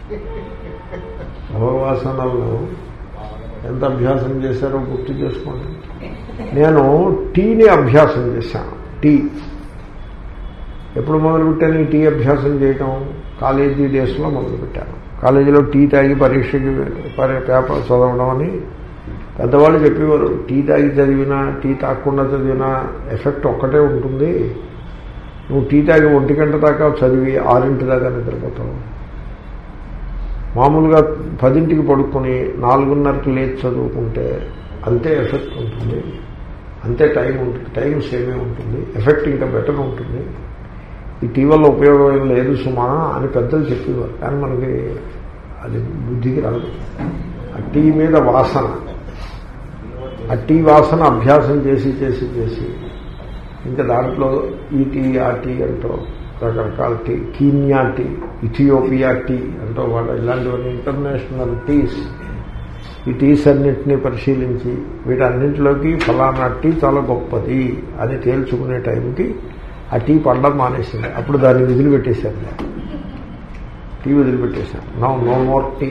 భోగవాసనలను ఎంత అభ్యాసం చేశారో గుర్తు చేసుకోండి నేను టీని అభ్యాసం చేశాను టీ ఎప్పుడు మొదలుపెట్టాను ఈ టీ అభ్యాసం చేయటం కాలేజీ డేస్లో మొదలుపెట్టాను కాలేజీలో టీ తాగి పరీక్షకి పరి పేపర్ చదవడం అని పెద్దవాళ్ళు చెప్పేవారు టీ తాగి చదివినా టీ తాగకుండా చదివినా ఎఫెక్ట్ ఒక్కటే ఉంటుంది నువ్వు టీ తాగి ఒంటి గంట దాకా చదివి ఆరింటి దాకా నిద్రపోతావు మామూలుగా పదింటికి పడుకొని నాలుగున్నరకి లేచి చదువుకుంటే అంతే ఎఫెక్ట్ ఉంటుంది అంతే టైం ఉంటుంది టైం సేమే ఉంటుంది ఎఫెక్ట్ ఇంకా బెటర్ ఉంటుంది ఈ టీ వల్ల ఉపయోగం ఏం లేదు సుమా అని పెద్దలు చెప్పేవారు కానీ మనకి అది బుద్ధికి రాదు ఆ టీ మీద వాసన ఆ టీ వాసన అభ్యాసం చేసి చేసి చేసి ఇంకా దాంట్లో ఈ టీ ఆ టీ అంటూ రకరకాల tea Kenya tea Ethiopia tea అంటూ వాళ్ళ ఇలాంటివన్నీ ఇంటర్నేషనల్ టీస్ ఈ టీస్ అన్నింటినీ పరిశీలించి వీటన్నింటిలోకి ఫలానా టీ చాలా గొప్పది అని తేల్చుకునే టైంకి ఆ టీ పడడం మానేసింది అప్పుడు దాన్ని వదిలిపెట్టేశాను నేను టీ వదిలిపెట్టేశాను నో నో మోర్ టీ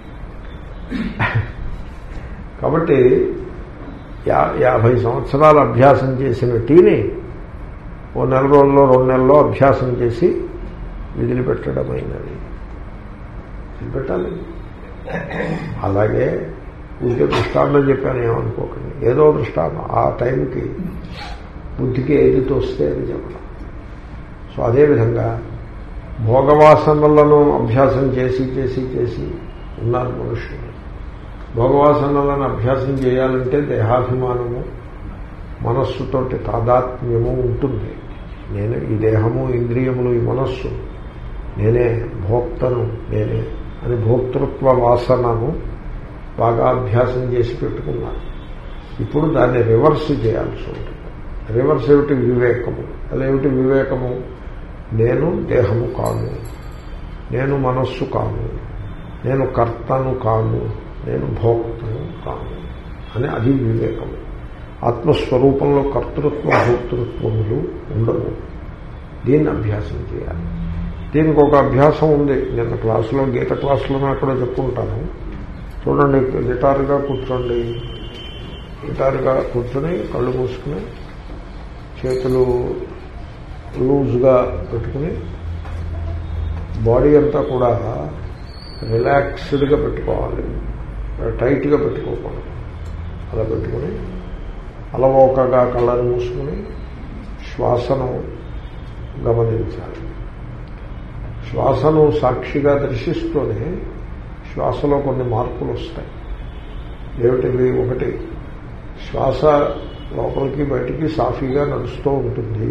కాబట్టి యా యాభై సంవత్సరాలు అభ్యాసం చేసిన టీని ఓ నెల రోజుల్లో రెండు నెలల్లో అభ్యాసం చేసి వదిలిపెట్టడమైనది వదిలిపెట్టాలి అలాగే ఊరికే దృష్టాంతం చెప్పాను ఏమనుకోకండి ఏదో దృష్టాంతం ఆ టైంకి బుద్ధికి ఏది తోస్తే అది చెప్పడం సో అదేవిధంగా భోగవాసనలను అభ్యాసం చేసి చేసి చేసి ఉన్నారు మనుషులు భోగవాసనలను అభ్యాసం చేయాలంటే దేహాభిమానము మనస్సుతోటి తాదాత్మ్యము ఉంటుంది నేను ఈ దేహము ఇంద్రియములు ఈ మనస్సు నేనే భోక్తను నేనే అని భోక్తృత్వ వాసనను బాగా అభ్యాసం చేసి పెట్టుకున్నాను ఇప్పుడు దాన్ని రివర్స్ చేయాల్సి ఉంటుంది రివర్స్ ఏమిటి వివేకము అలా ఏమిటి వివేకము నేను దేహము కాను నేను మనస్సు కాను నేను కర్తను కాను నేను భోక్తను కాను అని అది వివేకము ఆత్మస్వరూపంలో కర్తృత్వ భోక్తృత్వములు ఉండవు దీన్ని అభ్యాసం చేయాలి దీనికి ఒక అభ్యాసం ఉంది నిన్న క్లాసులో గీత క్లాసులోనే అక్కడ చెప్పుకుంటాను చూడండి గిటారుగా కూర్చోండి గిటారుగా కూర్చొని కళ్ళు మూసుకుని చేతులు లూజ్గా పెట్టుకుని బాడీ అంతా కూడా రిలాక్స్డ్గా పెట్టుకోవాలి టైట్గా పెట్టుకోకూడదు అలా పెట్టుకుని అలవోకగా కళ్ళను మూసుకుని శ్వాసను గమనించాలి శ్వాసను సాక్షిగా దర్శిస్తూనే శ్వాసలో కొన్ని మార్పులు వస్తాయి ఏమిటివి ఒకటి శ్వాస లోపలికి బయటికి సాఫీగా నడుస్తూ ఉంటుంది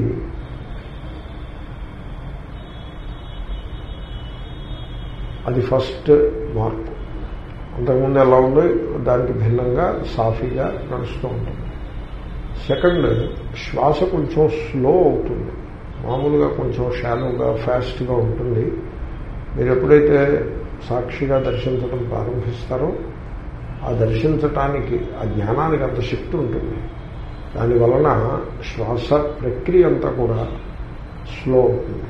అది ఫస్ట్ మార్పు అంతకుముందు ఎలా ఉందో దానికి భిన్నంగా సాఫీగా నడుస్తూ ఉంటుంది సెకండ్ శ్వాస కొంచెం స్లో అవుతుంది మామూలుగా కొంచెం షాలోగా ఫాస్ట్గా ఉంటుంది మీరు ఎప్పుడైతే సాక్షిగా దర్శించడం ప్రారంభిస్తారో ఆ దర్శించటానికి ఆ జ్ఞానానికి అంత శక్తి ఉంటుంది దాని వలన శ్వాస ప్రక్రియ అంతా కూడా స్లో అవుతుంది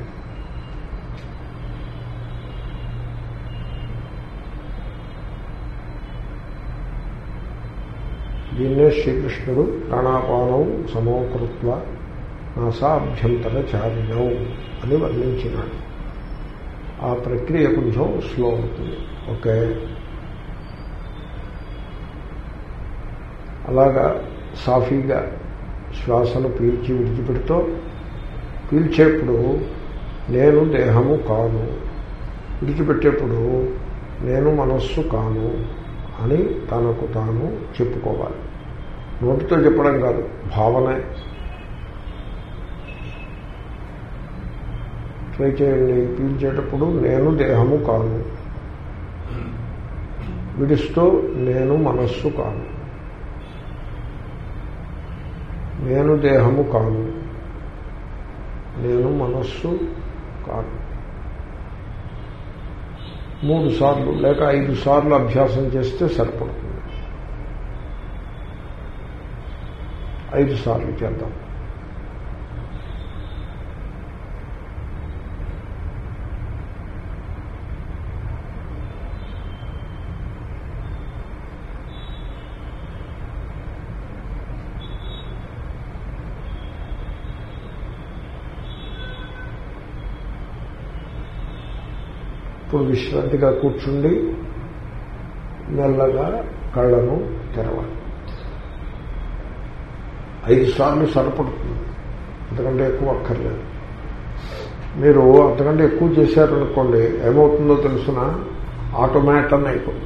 దీన్నే శ్రీకృష్ణుడు ప్రాణాపానం సమోకృత్వ నాసాభ్యంతర చారిణం అని వర్ణించినాడు ఆ ప్రక్రియ కొంచెం స్లో అవుతుంది ఓకే అలాగా సాఫీగా శ్వాసను పీల్చి విడిచిపెడుతూ పీల్చేప్పుడు నేను దేహము కాను విడిచిపెట్టేప్పుడు నేను మనస్సు కాను అని తనకు తాను చెప్పుకోవాలి నోటితో చెప్పడం కాదు భావనే ట్రై చేయండి పీల్చేటప్పుడు నేను దేహము కాను విడుస్తూ నేను మనస్సు కాను నేను దేహము కాను నేను మనస్సు కాను మూడు సార్లు లేక ఐదు సార్లు అభ్యాసం చేస్తే సరిపడుతుంది ఐదు సార్లు చేద్దాం ఇప్పుడు విశ్రాంతిగా కూర్చుండి మెల్లగా కళ్ళను తెరవాలి ఐదు సార్లు సరిపడుతుంది అంతకంటే ఎక్కువ అక్కర్లేదు మీరు అంతకంటే ఎక్కువ చేశారనుకోండి ఏమవుతుందో తెలుసిన ఆటోమేటన్ అయిపోతుంది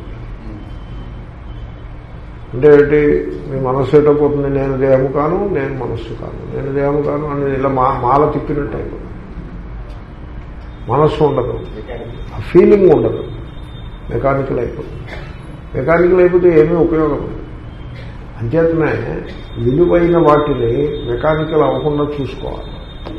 అంటే ఏంటి మీ మనస్సు ఎటపోతుంది నేను దేహము కాను నేను మనస్సు కాను నేను దేహము కాను అని ఇలా మా మాల తిప్పినట్టు అయిపోతుంది మనస్సు ఉండదు ఆ ఫీలింగ్ ఉండదు మెకానికల్ అయిపోతుంది మెకానికల్ అయిపోతే ఏమీ ఉపయోగం లేదు అంచేతనే విలువైన వాటిని మెకానికల్ అవ్వకుండా చూసుకోవాలి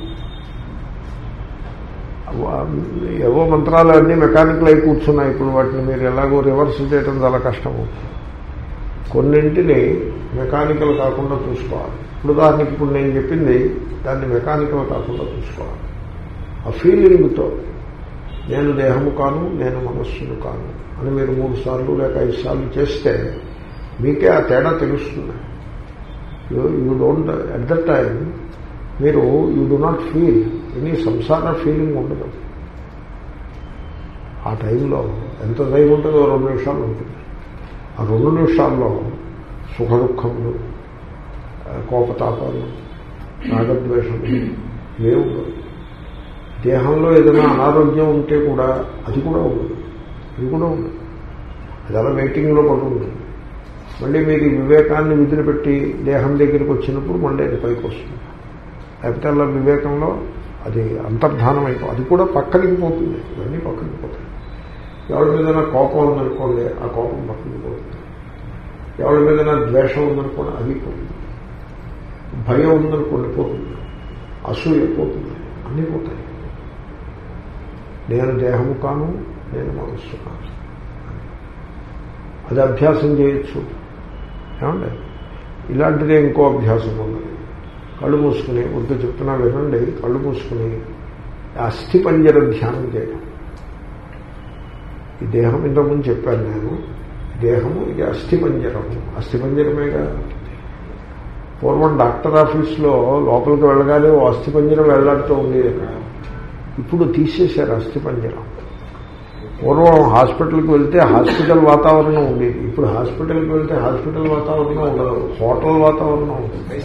ఏవో మంత్రాలు అన్నీ మెకానికల్ అయి కూర్చున్నాయి ఇప్పుడు వాటిని మీరు ఎలాగో రివర్స్ చేయడం చాలా కష్టము కొన్నింటిని మెకానికల్ కాకుండా చూసుకోవాలి ఇప్పుడు దానికి ఇప్పుడు నేను చెప్పింది దాన్ని మెకానికల్ కాకుండా చూసుకోవాలి ఆ ఫీలింగ్తో నేను దేహము కాను నేను మనస్సును కాను అని మీరు మూడు సార్లు లేక ఐదు సార్లు చేస్తే మీకే ఆ తేడా తెలుస్తుంది you don't at the time మీరు you do not feel any సంసార ఫీలింగ్ ఉండదు ఆ టైంలో ఎంత టైం ఉంటుందో రెండు నిమిషాలు ఉంటుంది ఆ రెండు నిమిషాల్లో సుఖ దుఃఖములు కోపతాపాలు రాగద్వేషములు ఇవే ఉండవు దేహంలో ఏదైనా అనారోగ్యం ఉంటే కూడా అది కూడా ఉండదు ఇది కూడా ఉండదు అది అలా వెయిటింగ్లో పడుతుంది మళ్ళీ మీరు ఈ వివేకాన్ని విదిలిపెట్టి దేహం దగ్గరికి వచ్చినప్పుడు మళ్ళీ అది పైకి వస్తుంది లేకపోతే అలా వివేకంలో అది అంతర్ధానం అయిపో అది కూడా పక్కనికి పోతుంది ఇవన్నీ పక్కనికి పోతాయి ఎవరి మీదైనా కోపం ఉందనుకోండి ఆ కోపం పక్కనికి పోతుంది ఎవరి మీదైనా ద్వేషం ఉందనుకోండి అది పోతుంది భయం ఉందనుకోండి పోతుంది అసూయ పోతుంది అన్నీ పోతాయి నేను దేహము కాను నేను మనస్సు కాను అది అభ్యాసం చేయొచ్చు ఏమండి ఇలాంటిదే ఇంకో అభ్యాసం ఉన్నది కళ్ళు మూసుకుని వద్దు చెప్తున్నా వినండి కళ్ళు మూసుకుని అస్థి పంజర ధ్యానం చేయడం ఈ దేహం ఇంతకుముందు చెప్పాను నేను దేహము ఇది అస్థి పంజరము అస్థి పంజరమేగా పూర్వం డాక్టర్ ఆఫీస్లో లోపలికి వెళ్ళగానే ఓ అస్థి పంజరం వెళ్లాడుతూ ఉండేది అక్కడ ఇప్పుడు తీసేశారు అస్థి పంజరం పూర్వం హాస్పిటల్కి వెళ్తే హాస్పిటల్ వాతావరణం ఉండేది ఇప్పుడు హాస్పిటల్కి వెళ్తే హాస్పిటల్ వాతావరణం ఉండదు హోటల్ వాతావరణం ఉంటుంది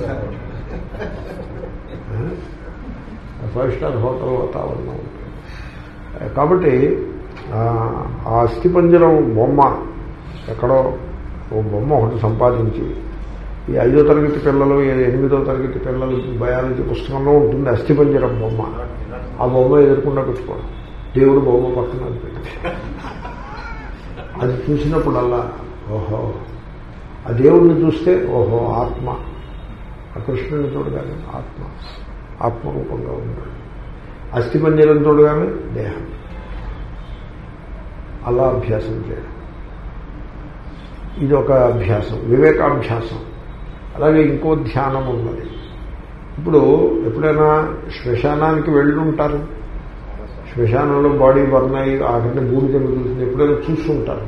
ఫైవ్ స్టార్ హోటల్ వాతావరణం ఉంటుంది కాబట్టి ఆ అస్థిపంజరం బొమ్మ ఎక్కడో ఓ బొమ్మ ఒకటి సంపాదించి ఈ ఐదో తరగతి పిల్లలు ఎనిమిదో తరగతి పిల్లలు బయాలజీ పుస్తకంలో ఉంటుంది అస్థిపంజరం బొమ్మ ఆ బొమ్మ ఎదుర్కొండా పెట్టుకోవడం దేవుడు బొమ్మ పక్కన పెట్టి అది చూసినప్పుడల్లా ఓహో ఆ దేవుడిని చూస్తే ఓహో ఆత్మ ఆ కృష్ణుని చూడగానే ఆత్మ ఆత్మరూపంగా ఉన్నాడు అస్థిపంజరం చూడగానే దేహం అలా అభ్యాసం చేయడం ఇది ఒక అభ్యాసం వివేకాభ్యాసం అలాగే ఇంకో ధ్యానం ఉన్నది ఇప్పుడు ఎప్పుడైనా శ్మశానానికి వెళ్ళి ఉంటారు శ్మశానంలో బాడీ బర్న్ అయ్యి ఆఖరిని బూడిద మిగులుతుంది ఎప్పుడైనా చూస్తుంటారు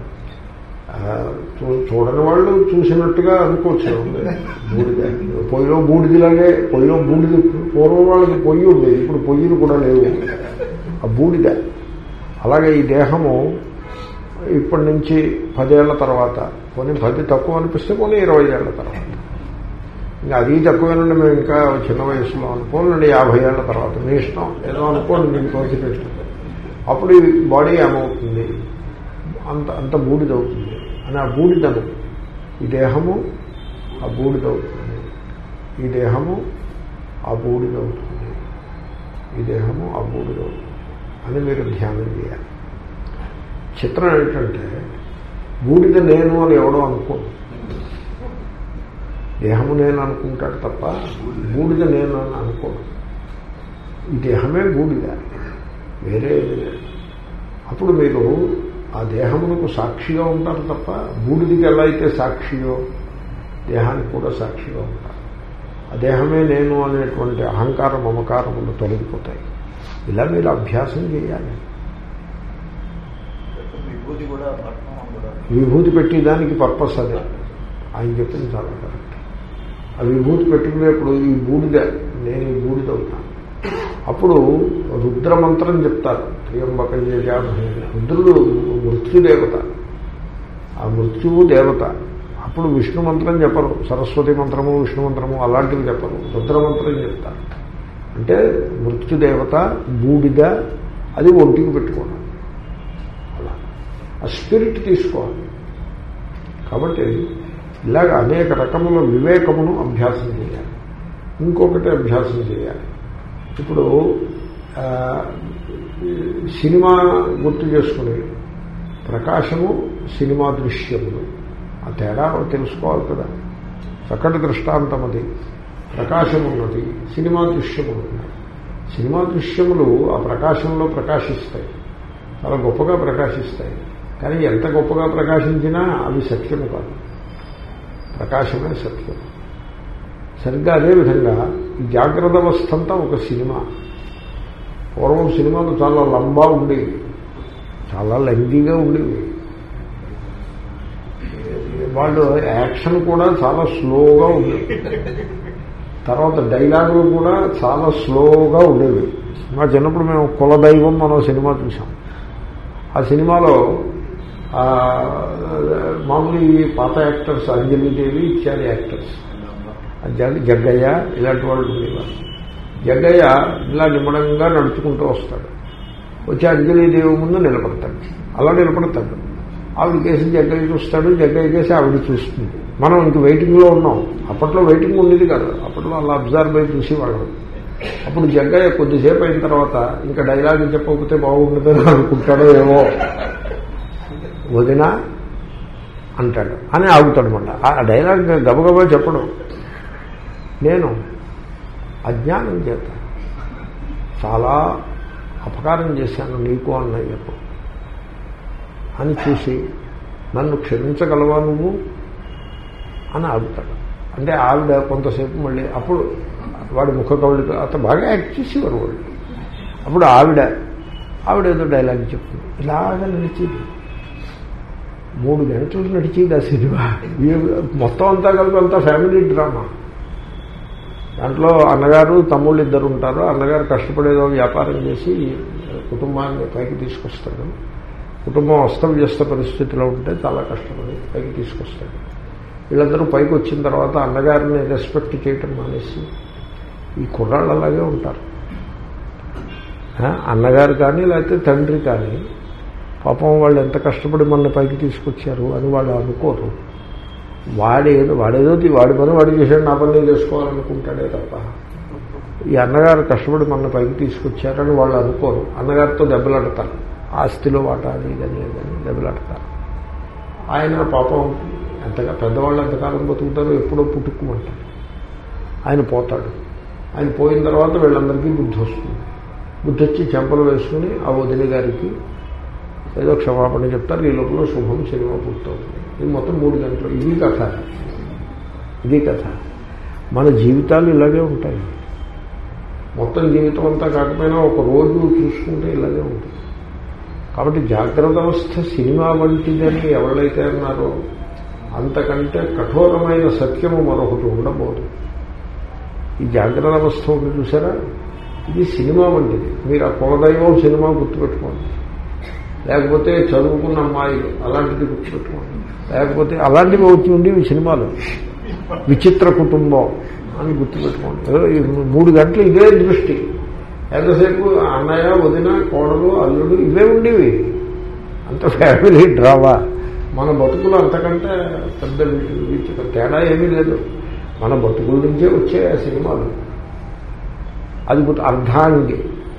చూడని వాళ్ళు చూసినట్టుగా అనుకోవచ్చు బూడిద పొయ్యిలో బూడిదిలాగే పొయ్యిలో బూడిది పూర్వం వాళ్ళకి పొయ్యి ఉండేది ఇప్పుడు పొయ్యిలు కూడా లేవు ఆ బూడిద అలాగే ఈ దేహము ఇప్పటి నుంచి పదేళ్ల తర్వాత కొన్ని పది తక్కువ అనిపిస్తే కొన్ని ఇరవై ఏళ్ల తర్వాత ఇంకా అది తక్కువేనండి మేము ఇంకా చిన్న వయసులో అనుకోండి యాభై ఏళ్ల తర్వాత మీ ఇష్టం ఏదో అనుకోండి మీకు తోచినట్టు అప్పుడు ఈ బాడీ ఏమవుతుంది అంత అంత బూడిదవుతుంది అని ఆ బూడిదను ఈ దేహము ఆ బూడిదవుతుంది ఈ దేహము ఆ బూడిదవుతుంది ఈ దేహము ఆ బూడిదవుతుంది అని మీరు ధ్యానం చేయాలి చిత్రం ఏంటంటే బూడిద నేను అని ఎవడో అనుకోడు దేహము నేను అనుకుంటాడు తప్ప బూడిద నేను అని అనుకోడు ఈ దేహమే బూడిద వేరే అప్పుడు మీరు ఆ దేహమునకు సాక్షిగా ఉంటారు తప్ప బూడిదికి ఎలా అయితే సాక్షియో దేహానికి కూడా సాక్షిగా ఉంటారు ఆ దేహమే నేను అనేటువంటి అహంకార మమకారములు తొలగిపోతాయి ఇలా మీరు అభ్యాసం చేయాలి విభూతి కూడా పట్నం కూడా విభూతి పెట్టేదానికి పర్పస్ అదే ఆయన చెప్పింది చాలా కరెక్ట్ ఆ విభూతి పెట్టుకునేప్పుడు ఈ బూడిద నేను ఈ బూడిద అవుతాను అప్పుడు రుద్రమంత్రం చెప్తారు త్రియంబకం చేయామహే రుద్రుడు మృత్యుదేవత ఆ మృత్యువు దేవత అప్పుడు విష్ణు మంత్రం చెప్పరు సరస్వతి మంత్రము విష్ణు మంత్రము అలాంటివి చెప్పరు రుద్రమంత్రం చెప్తారు అంటే మృత్యుదేవత బూడిద అది ఒంటికి పెట్టుకోవడం అలా ఆ స్పిరిట్ తీసుకోవాలి కాబట్టి ఇలాగ అనేక రకముల వివేకమును అభ్యాసం చేయాలి ఇంకొకటి అభ్యాసం చేయాలి ఇప్పుడు ఆ, సినిమా గుర్తు చేసుకుని ప్రకాశము సినిమా దృశ్యములు ఆ తేడా తెలుసుకోవాలి కదా చక్కటి దృష్టాంతం అది ప్రకాశం ఉన్నది సినిమా దృశ్యములు ఉన్నాయి సినిమా దృశ్యములు ఆ ప్రకాశంలో ప్రకాశిస్తాయి చాలా గొప్పగా ప్రకాశిస్తాయి కానీ ఎంత గొప్పగా ప్రకాశించినా అవి సత్యము కాదు ప్రకాశమే సత్యం సరిగ్గా అదేవిధంగా ఈ జాగ్రత్త అవస్థ అంతా ఒక సినిమా పూర్వం సినిమాలు చాలా లంబా ఉండేవి చాలా లెందీగా ఉండేవి వాళ్ళు యాక్షన్ కూడా చాలా స్లోగా ఉండేవి తర్వాత డైలాగులు కూడా చాలా స్లోగా ఉండేవి మా చిన్నప్పుడు మేము కులదైవం మనం సినిమా చూసాం ఆ సినిమాలో ఆ, మామూలు ఈ పాత యాక్టర్స్ అంజలిదేవి ఇత్యాది యాక్టర్స్ ఆ జగ జగ్గయ్య ఇలాంటి వాళ్ళు ఉండేవారు జగ్గయ్య ఇలా నిమ్మడంగా నడుచుకుంటూ వస్తాడు వచ్చి అంజలిదేవి ముందు నిలబడతాడు అలా నిలబడతాడు ఆవిడ కేసి జగ్గయ్య చూస్తాడు జగ్గయ్య కేసి ఆవిడ చూస్తుంది మనం ఇంక వెయిటింగ్లో ఉన్నాం అప్పట్లో వెయిటింగ్ ఉండేది కాదు అప్పట్లో అలా అబ్జర్వ్ అయి చూసేవాళ్ళం అప్పుడు జగ్గయ్య కొద్దిసేపు అయిన తర్వాత ఇంకా డైలాగ్ చెప్పకపోతే బాగుండదని అనుకుంటాడో ఏమో వదినా అంటాడు అని ఆగుతాడు మళ్ళీ ఆ డైలాగ్ గబగబా చెప్పడం నేను అజ్ఞానం చేత చాలా అపకారం చేశాను నీకు అన్నయ్యకు అని చూసి నన్ను క్షమించగలవా నువ్వు అని ఆగుతాడు అంటే ఆవిడ కొంతసేపు మళ్ళీ అప్పుడు వాడి ముఖ కవళిక అతను బాగా యాక్ట్ చేసేవారు వాళ్ళు అప్పుడు ఆవిడ ఆవిడ ఏదో డైలాగ్ చెప్తుంది ఇలాగ నడిచేది మూడు గంటలు నడిచేది ఆ సినిమా మొత్తం అంతా కలిపి అంతా ఫ్యామిలీ డ్రామా దాంట్లో అన్నగారు తమ్ముళ్ళు ఇద్దరు ఉంటారు అన్నగారు కష్టపడేదో వ్యాపారం చేసి కుటుంబాన్ని పైకి తీసుకొస్తాడు కుటుంబం అస్తవ్యస్త పరిస్థితిలో ఉంటే చాలా కష్టపడి పైకి తీసుకొస్తాడు వీళ్ళందరూ పైకి వచ్చిన తర్వాత అన్నగారిని రెస్పెక్ట్ చేయటం మానేసి ఈ కుర్రాళ్ళు అలాగే ఉంటారు ఆ, అన్నగారు కానీ లేకపోతే తండ్రి కానీ పాపం వాళ్ళు ఎంత కష్టపడి మన పైకి తీసుకొచ్చారు అని వాళ్ళు అనుకోరు వాడేదో వాడేదో తీ- వాడి పని వాడు చేశాడు నా పని నేను చేసుకోవాలనుకుంటాడే తప్ప ఈ అన్నగారు కష్టపడి మన పైకి తీసుకొచ్చారని వాళ్ళు అనుకోరు అన్నగారితో దెబ్బలాడతారు ఆస్తిలో వాటా అది ఇదని ఇదని దెబ్బలాడతారు ఆయన పాపం ఎంతగా పెద్దవాళ్ళు ఎంతకాలం బతుకుతారో ఎప్పుడో పుట్టుకుమంటారు ఆయన పోతాడు ఆయన పోయిన తర్వాత వీళ్ళందరికీ బుద్ధి వస్తుంది బుద్ధి వచ్చి చెంపలు వేసుకుని ఆ వదిన గారికి ఏదో క్షమాపణ చెప్తారు ఈ లోపల శుభం సినిమా పూర్తవుతుంది ఇది మొత్తం మూడు గంటలు ఇది కథ ఇది కథ మన జీవితాలు ఇలాగే ఉంటాయి మొత్తం జీవితం అంతా కాకపోయినా ఒక రోజు చూసుకుంటే ఇలాగే ఉంటుంది కాబట్టి జాగ్రత్త అవస్థ సినిమా వంటిదని ఎవరైతే అన్నారో అంతకంటే కఠోరమైన సత్యము మరొకటి ఉండబోదు ఈ జాగ్రత్త అవస్థ ఉంది చూసారా ఇది సినిమా వంటిది మీరు ఆ కులదైవం సినిమా గుర్తుపెట్టుకోండి లేకపోతే చదువుకున్న అమ్మాయిలు అలాంటిది గుర్తుపెట్టుకోండి లేకపోతే అలాంటివి వచ్చి ఉండేవి సినిమాలు విచిత్ర కుటుంబం అని గుర్తుపెట్టుకోండి ఏదో ఈ మూడు గంటలు ఇదే దృష్టి ఎంతసేపు అన్నయ్య వదిన కోడలు అల్లుడు ఇవే ఉండేవి అంత ఫ్యామిలీ డ్రామా మన బతుకులు అంతకంటే పెద్ద విచిత్ర తేడా ఏమీ లేదు మన బతుకుల నుంచే వచ్చే ఆ సినిమాలు అది గుర్తు అర్ధాంగి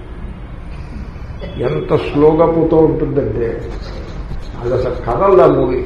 ఎంత స్లోగా పోతూ ఉంటుందంటే అది అసలు కదలదా మూవీ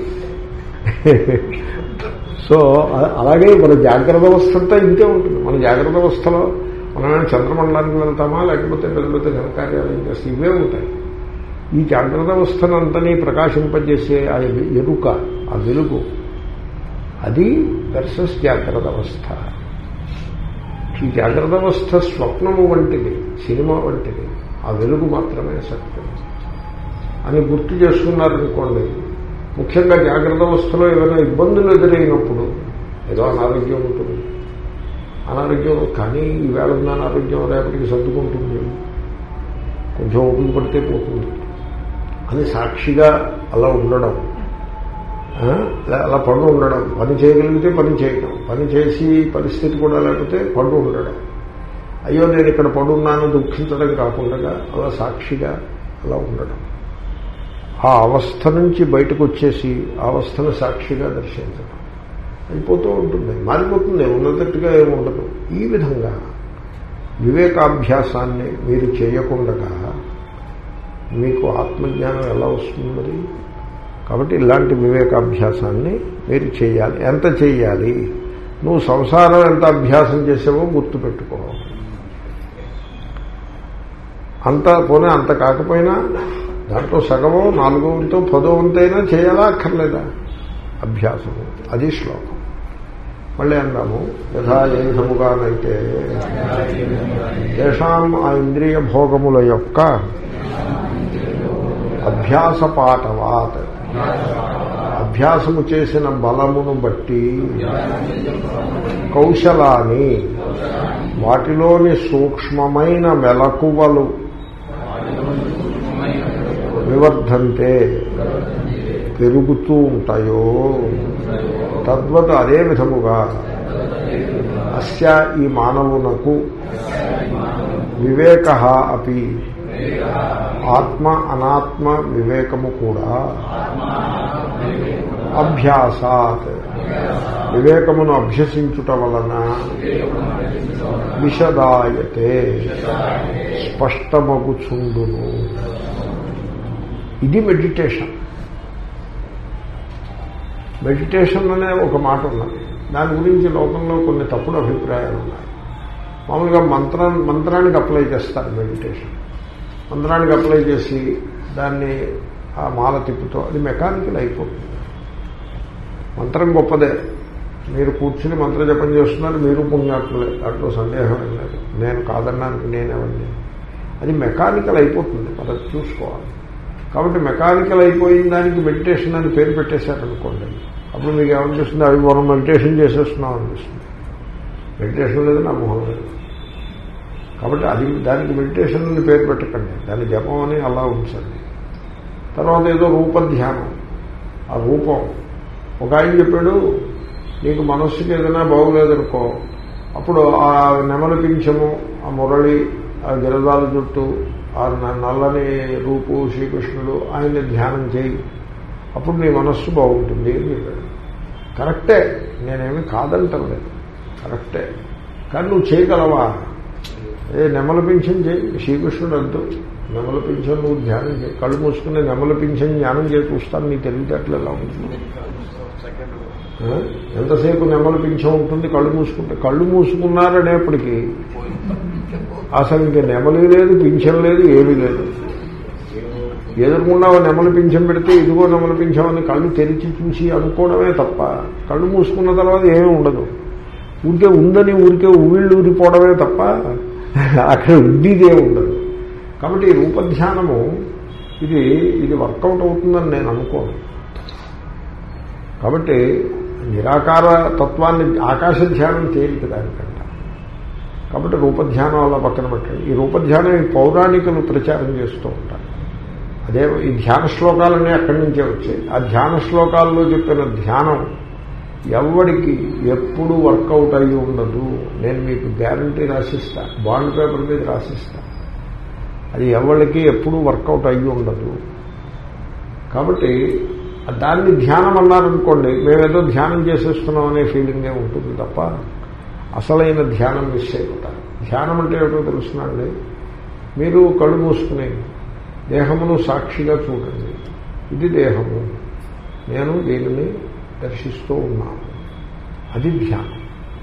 సో అ- అలాగే మన జాగ్రత్త అవస్థ అంతా ఇంతే ఉంటుంది మన జాగ్రత్త అవస్థలో మనమేమైనా చంద్రమండలానికి వెళ్తామా లేకపోతే పెద్ద పెద్ద ఘనకార్యాలు చేస్తే ఇవే ఉంటాయి ఈ జాగ్రత్త అవస్థనంతని ప్రకాశింపజేసే ఆ ఎరుక ఆ వెలుగు అది వెర్సెస్ జాగ్రత్త అవస్థ ఈ జాగ్రత్త అవస్థ స్వప్నము వంటిది సినిమా వంటిది ఆ వెలుగు మాత్రమే సత్యం అని గుర్తు చేసుకున్నారనుకోండి ముఖ్యంగా జాగ్రత్త అవస్థలో ఏమైనా ఇబ్బందులు ఎదురైనప్పుడు ఏదో అనారోగ్యం ఉంటుంది అనారోగ్యం కానీ ఈవేళ ఉన్న అనారోగ్యం రేపటికి సర్దుకుంటుంది కొంచెం ఓపిక పడితే పోతుంది అని సాక్షిగా అలా ఉండడం ఆ, అలా పండు ఉండడం పని చేయగలిగితే పని చేయడం పని చేసి పరిస్థితి కూడా లేకపోతే పండు ఉండడం అయ్యో నేను ఇక్కడ పడున్నాను దుఃఖించడం కాకుండా అలా సాక్షిగా అలా ఉండడం ఆ అవస్థ నుంచి బయటకు వచ్చేసి ఆ అవస్థను సాక్షిగా దర్శించడం అయిపోతూ ఉంటుంది మారిపోతుంది ఉన్నదట్టుగా ఏమి ఉండదు ఈ విధంగా వివేకాభ్యాసాన్ని మీరు చేయకుండా మీకు ఆత్మజ్ఞానం ఎలా వస్తుంది మరి కాబట్టి ఇలాంటి వివేకాభ్యాసాన్ని మీరు చేయాలి ఎంత చేయాలి నువ్వు సంసారం ఎంత అభ్యాసం చేసావో గుర్తుపెట్టుకో అంత పోనీ అంత కాకపోయినా దాంట్లో సగమో నాలుగో వంతో పదో వంతైనా చేయాలా అక్కర్లేదా అభ్యాసము అది శ్లోకం మళ్ళీ అందాము యథా ఏ విధముగానైతే తేషాం ఆ ఇంద్రియ భోగముల యొక్క అభ్యాస పాఠవాత్ అభ్యాసము చేసిన బలమును బట్టి కౌశలాన్ని వాటిలోని సూక్ష్మమైన మెలకువలు వివర్ధంతే పెరుగుతూ ఉంటాయో తద్వత్ అదే విధముగా అస్య ఈ మానవునకు వివేక అపి ఆత్మ అనాత్మ వివేకము కూడా అభ్యాసాత్ వివేకమును అభ్యసించుట వలన విషదాయతే స్పష్టమగుచుండును ఇది మెడిటేషన్ మెడిటేషన్ అనే ఒక మాట ఉన్నది దాని గురించి లోకంలో కొన్ని తప్పుడు అభిప్రాయాలు ఉన్నాయి మామూలుగా మంత్రా మంత్రానికి అప్లై చేస్తారు మెడిటేషన్ మంత్రానికి అప్లై చేసి దాన్ని ఆ మాల తిప్పుతో అది మెకానికల్ అయిపోతుంది మంత్రం గొప్పదే మీరు కూర్చుని మంత్ర జపం చేస్తున్నారు మీరు పుణ్యాత్ములే దాంట్లో సందేహం ఏం లేదు నేను కాదన్నానికి నేనేవండి అది మెకానికల్ అయిపోతుంది మనం చూసుకోవాలి కాబట్టి మెకానికల్ అయిపోయిన దానికి మెడిటేషన్ అని పేరు పెట్టేశారనుకోండి అప్పుడు మీకు ఏమనిపిస్తుంది అవి మనం మెడిటేషన్ చేసేస్తున్నాం అనిపిస్తుంది మెడిటేషన్ లేదు నా మొహం లేదు కాబట్టి అది దానికి మెడిటేషన్ అని పేరు పెట్టకండి దాని జపం అని అలా ఉంచండి తర్వాత ఏదో రూపధ్యానం ఆ రూపం ఒక ఆయన చెప్పాడు నీకు మనస్సుకి ఏదైనా బాగోలేదనుకో అప్పుడు ఆ నెమలి పింఛము ఆ మురళి ఆ గిరదాల జుట్టు ఆ న- నల్లని రూపు శ్రీకృష్ణుడు ఆయన్ని ధ్యానం చేయి అప్పుడు నీ మనస్సు బాగుంటుంది అని చెప్పాడు కరెక్టే నేనేమి కాదంటం లేదు కరెక్టే కానీ నువ్వు చేయగలవా ఏ నెమల పింఛన్ చేయి శ్రీకృష్ణుడు అంటూ నెమల పింఛన్ నువ్వు ధ్యానం చేయి కళ్ళు మూసుకుని నెమల పింఛన్ ధ్యానం చేసి చూస్తాను నీ తెలివితేటలు ఎలా ఉంటుంది సెకండ్ ఆ? ఎంతసేపు నెమల పింఛం ఉంటుంది కళ్ళు మూసుకుంటే కళ్ళు మూసుకున్నారనేప్పటికీ అసలు ఇంక నెమలి లేదు పింఛం లేదు ఏమీ లేదు ఎదురుకుండా ఓ నెమలి పింఛం పెడితే ఇదిగో నెమలి పింఛం అని కళ్ళు తెరిచి చూసి అనుకోవడమే తప్ప కళ్ళు మూసుకున్న తర్వాత ఏమీ ఉండదు ఊరికే ఉందని ఊరికే ఊళ్ళు ఊరిపోవడమే తప్ప అక్కడ ఉద్దిదే ఉండదు కాబట్టి ఈ రూపధ్యానము ఇది ఇది వర్కౌట్ అవుతుందని నేను అనుకోను కాబట్టి నిరాకార తత్వాన్ని ఆకాశ ధ్యానం తేలిక దానికంట కాబట్టి రూపధ్యానం అలా పక్కన పెట్టండి ఈ రూపధ్యానం ఈ పౌరాణికులు ప్రచారం చేస్తూ ఉంటారు అదే ఈ ధ్యాన శ్లోకాలన్నీ అక్కడి నుంచే వచ్చాయి ఆ ధ్యాన శ్లోకాల్లో చెప్పిన ధ్యానం ఎవడికి ఎప్పుడు వర్కౌట్ అయ్యి ఉండదు నేను మీకు గ్యారంటీ రాసిస్తా బాండ్ పేపర్ మీద రాసిస్తా అది ఎవరికి ఎప్పుడు వర్కౌట్ అయ్యి ఉండదు కాబట్టి దాన్ని ధ్యానం అన్నారనుకోండి మేమేదో ధ్యానం చేసేస్తున్నాం అనే ఫీలింగే ఉంటుంది తప్ప అసలైన ధ్యానం మిస్ అయిపోతారు ధ్యానం అంటే ఏమిటో తెలుసునండి మీరు కళ్ళు మూసుకుని దేహమును సాక్షిగా చూడండి ఇది దేహము నేను దీనిని దర్శిస్తూ ఉన్నాను అది ధ్యానం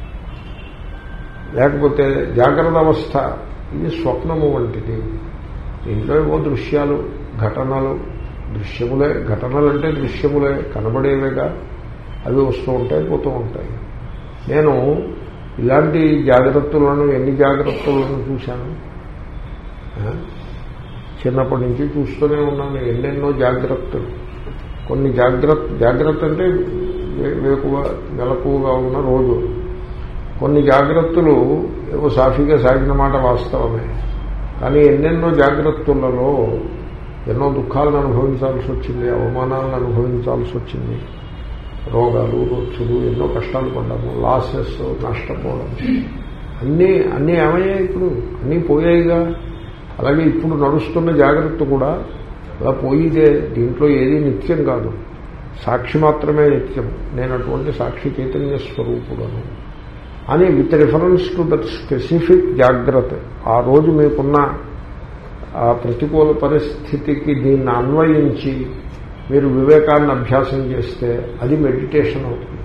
లేకపోతే జాగ్రత్త అవస్థ ఇది స్వప్నము వంటిది దీంట్లో ఏవో దృశ్యాలు ఘటనలు దృశ్యములే ఘటనలు అంటే దృశ్యములే కనబడేవేగా అవి వస్తూ ఉంటాయి పోతూ ఉంటాయి నేను ఇలాంటి జాగ్రత్తలను ఎన్ని జాగ్రత్తలను చూశాను ఆ? చిన్నప్పటి నుంచి చూస్తూనే ఉన్నాను ఎన్నెన్నో జాగ్రత్తలు కొన్ని జాగ్రత్త జాగ్రత్త అంటే వే- వేకువ మెలకువగా ఉన్న రోజు కొన్ని జాగ్రత్తలు ఏవో సాఫీగా సాగిన మాట వాస్తవమే కానీ ఎన్నెన్నో జాగ్రత్తలలో ఎన్నో దుఃఖాలను అనుభవించాల్సి వచ్చింది అవమానాలను అనుభవించాల్సి వచ్చింది రోగాలు రొచ్చులు ఎన్నో కష్టాలు పడ్డాము లాసెస్ నష్టపోవడం అన్నీ అన్నీ ఏమయ్యాయి ఇప్పుడు అన్నీ పోయాయిగా అలాగే ఇప్పుడు నడుస్తున్న జాగ్రత్త కూడా అలా పోయిదే దీంట్లో ఏది నిత్యం కాదు సాక్షి మాత్రమే నిత్యం నేను అటువంటి సాక్షి చైతన్య స్వరూపుడను అని with reference to that specific జాగ్రత్త ఆ రోజు మీకున్న ఆ ప్రతికూల పరిస్థితికి దీన్ని అన్వయించి మీరు వివేకాన్ని అభ్యాసం చేస్తే అది మెడిటేషన్ అవుతుంది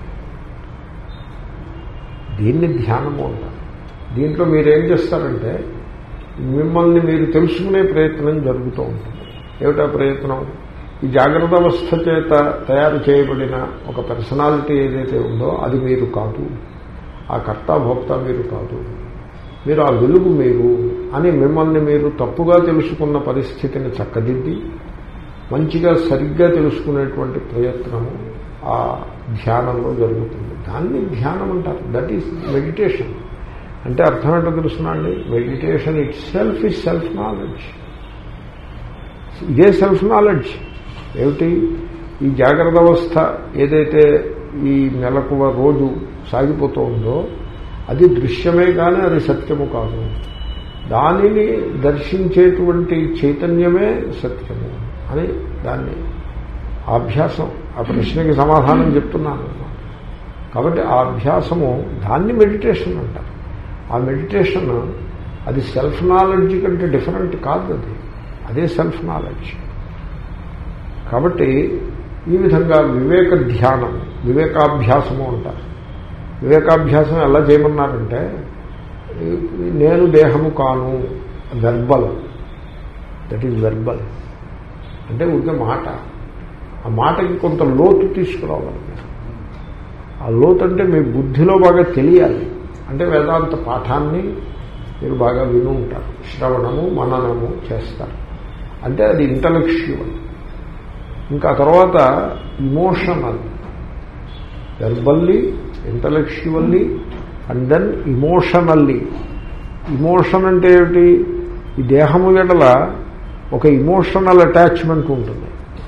దీన్ని ధ్యానము అంటారు దీంట్లో మీరేం చేస్తారంటే మిమ్మల్ని మీరు తెలుసుకునే ప్రయత్నం జరుగుతూ ఉంటుంది ఏమిటా ప్రయత్నం ఈ జాగ్రత్త అవస్థ చేత తయారు చేయబడిన ఒక పర్సనాలిటీ ఏదైతే ఉందో అది మీరు కాదు ఆ కర్త భోక్త మీరు కాదు మీరు ఆ వెలుగు మీరు అని మిమ్మల్ని మీరు తప్పుగా తెలుసుకున్న పరిస్థితిని చక్కదిద్ది మంచిగా సరిగ్గా తెలుసుకునేటువంటి ప్రయత్నము ఆ ధ్యానంలో జరుగుతుంది దాన్ని ధ్యానం అంటారు దట్ ఈస్ మెడిటేషన్ అంటే అర్థం ఏంటో తెలుసునండి meditation it self is self knowledge ఇదే సెల్ఫ్ నాలెడ్జ్ ఏమిటి ఈ జాగ్రత్త అవస్థ ఏదైతే ఈ మెలకువ రోజు సాగిపోతూ ఉందో అది దృశ్యమే కానీ అది సత్యము కాదు దానిని దర్శించేటువంటి చైతన్యమే సత్యము అని దాన్ని ఆ అభ్యాసం ఆ ప్రశ్నకి సమాధానం చెప్తున్నాను కాబట్టి ఆ అభ్యాసము దాన్ని మెడిటేషన్ అంటారు ఆ మెడిటేషన్ అది సెల్ఫ్ నాలెడ్జ్ కంటే డిఫరెంట్ కాదు అది అదే సెల్ఫ్ నాలెడ్జ్ కాబట్టి ఈ విధంగా వివేక ధ్యానం వివేకాభ్యాసము అంటారు వివేకాభ్యాసం ఎలా చేయమన్నారంటే నేను దేహము కాను వెర్బల్ దట్ ఈజ్ వెర్బల్ అంటే ఊరికే మాట ఆ మాటకి కొంత లోతు తీసుకురావాలి మీరు. ఆ లోతు అంటే మీ బుద్ధిలో బాగా తెలియాలి అంటే వేదాంత పాఠాన్ని మీరు బాగా విని ఉంటారు శ్రవణము మననము చేస్తారు అంటే అది ఇంటలెక్చువల్ ఇంకా తర్వాత emotional verbally intellectually and then emotionally emotion అంటే ఏమిటి ఈ దేహము ఎడల ఒక ఇమోషనల్ అటాచ్మెంట్ ఉంటుంది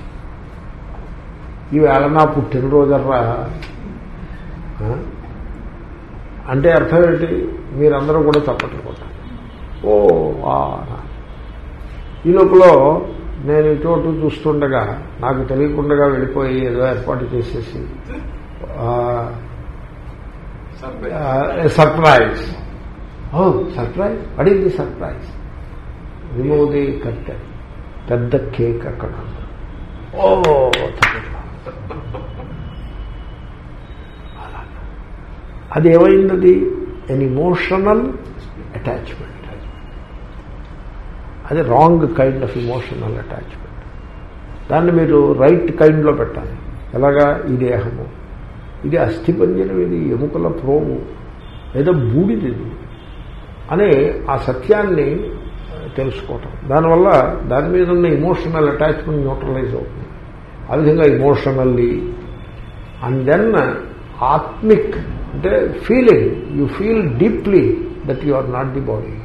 ఈవేళ నా పుట్టినరోజర్రా ఆ? అంటే అర్థం ఏంటి మీరందరూ కూడా చప్పట్లు కొట్టాలి ఓ ఆ ఈ లోపల నేను ఇటు అటు చూస్తుండగా నాకు తెలియకుండా వెళ్ళిపోయి ఏదో ఏర్పాటు చేసేసి సర్ప్రైజ్ ఓ సర్ప్రైజ్ అడిగింది సర్ప్రైజ్ రిమూవ్ ది కర్టెన్ పెద్ద కేక్ అక్కడ ఓ అది ఏమైంది ఎన్ ఇమోషనల్ అటాచ్మెంట్ అది wrong kind of emotional attachment దాన్ని మీరు రైట్ కైండ్లో పెట్టాలి ఎలాగా ఈ దేహము ఇది అస్థిపంజరం ఇది ఎముకల ప్రోము లేదా బూడిది ఇది అని ఆ సత్యాన్ని తెలుసుకోవటం దానివల్ల దాని మీద ఉన్న ఇమోషనల్ అటాచ్మెంట్ న్యూట్రలైజ్ అవుతుంది ఆ విధంగా ఇమోషనల్లీ అండ్ దెన్ ఆత్మిక్ అంటే feeling you feel deeply that you are not the body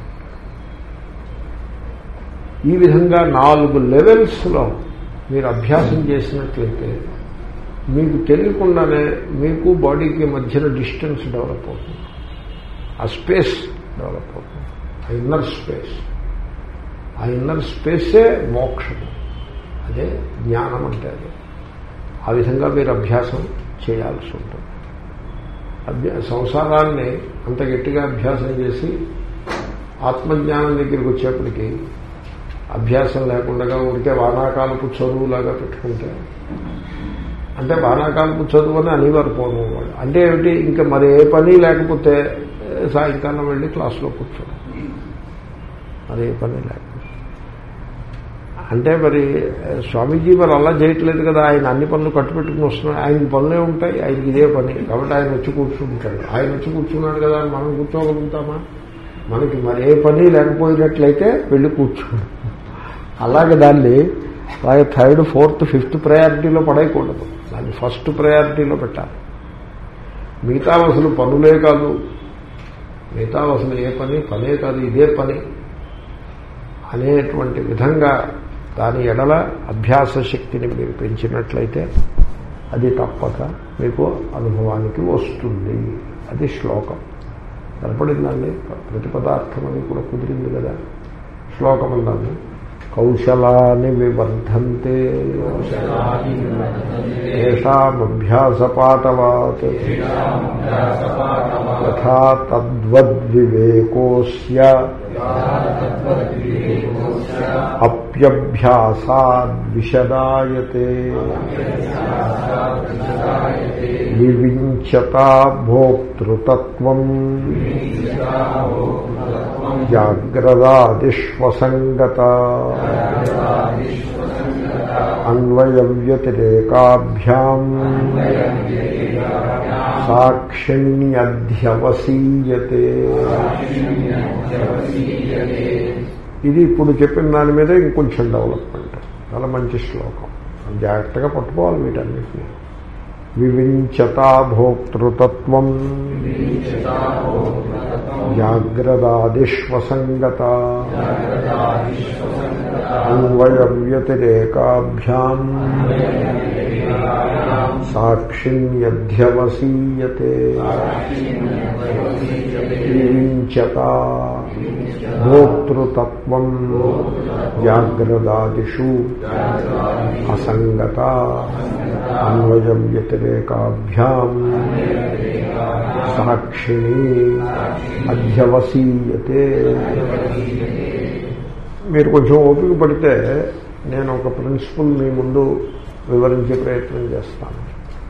ఈ విధంగా నాలుగు లెవెల్స్లో మీరు అభ్యాసం చేసినట్లయితే మీకు తెలియకుండానే మీకు బాడీకి మధ్యన డిస్టెన్స్ డెవలప్ అవుతుంది ఆ స్పేస్ డెవలప్ అవుతుంది ఆ ఇన్నర్ స్పేస్ ఆ ఇన్నర్ స్పేసే మోక్షము అదే జ్ఞానం అంటే అదే ఆ విధంగా మీరు అభ్యాసం చేయాల్సి ఉంటుంది అభ్యా సంసారాన్ని అంత గట్టిగా అభ్యాసం చేసి ఆత్మజ్ఞానం దగ్గరికి వచ్చేప్పటికి అభ్యాసం లేకుండా ఉంటే వానాకాలపు చదువులాగా పెట్టుకుంటే అంటే వానాకాలపు చదువు అని అనేవారు పోను వాడు అంటే ఏమిటి ఇంకా మరి ఏ పని లేకపోతే సాయంకాలం వెళ్ళి క్లాసులో కూర్చోడం మరి ఏ పని లేకపోతే అంటే మరి స్వామీజీ మరి అలా చేయట్లేదు కదా ఆయన అన్ని పనులు కట్టుపెట్టుకుని వస్తున్నాడు ఆయన పనులే ఉంటాయి ఆయనకి ఇదే పని కాబట్టి ఆయన వచ్చి కూర్చుంటాడు ఆయన వచ్చి కూర్చున్నాడు కదా అని మనం కూర్చోగలుగుతామా మనకి మరి ఏ పని లేకపోయినట్లయితే వెళ్ళి కూర్చోడు అలాగే దాన్ని అలాగే థర్డ్ ఫోర్త్ ఫిఫ్త్ ప్రయారిటీలో పడేయకూడదు దాన్ని ఫస్ట్ ప్రయారిటీలో పెట్టాలి మిగతా అసలు పనులే కాదు మిగతా అసలు ఏ పని పనే కాదు ఇదే పని అనేటువంటి విధంగా దాని ఎడల అభ్యాస శక్తిని మీరు పెంచినట్లయితే అది తప్పక మీకు అనుభవానికి వస్తుంది అది శ్లోకం కనపడిందండి ప్రతి పదార్థం అని కూడా కుదిరింది కదా శ్లోకం అన్నాను కౌశలాన్ని వివర్ధంతే ఏషామభ్యాసపాఠవాత్ యథా తద్వద్వివేకోస్య అప్యభ్యాసాద్విషదాయతే వివించతా భోక్తృతత్వం జాగ్రదాదిష్వసంగత అన్వయవ్యతిరేకాభ్యాం సాక్షిణ్యధ్యవసీయతే ఇది ఇప్పుడు చెప్పిన దాని మీద ఇంకొంచెం డెవలప్మెంట్ చాలా మంచి శ్లోకం జాగ్రత్తగా పట్టుకోవాలి వీటన్నిటిని వివించతా భోక్తృతత్వం జాగ్రదాదిష్వసంగత అన్వయవ్యతిరేకాభ్యాం సాక్షిణ్యధ్యవసీయతే వివించత భోక్తృతత్వం జాగ్రదాదిషు అసంగత అన్వయం వ్యతిరేకాభ్యాం సాక్షిణి అధ్యవసీయతే మీరు కొంచెం ఓపిక పడితే నేను ఒక ప్రిన్సిపల్ మీ ముందు వివరించే ప్రయత్నం చేస్తాను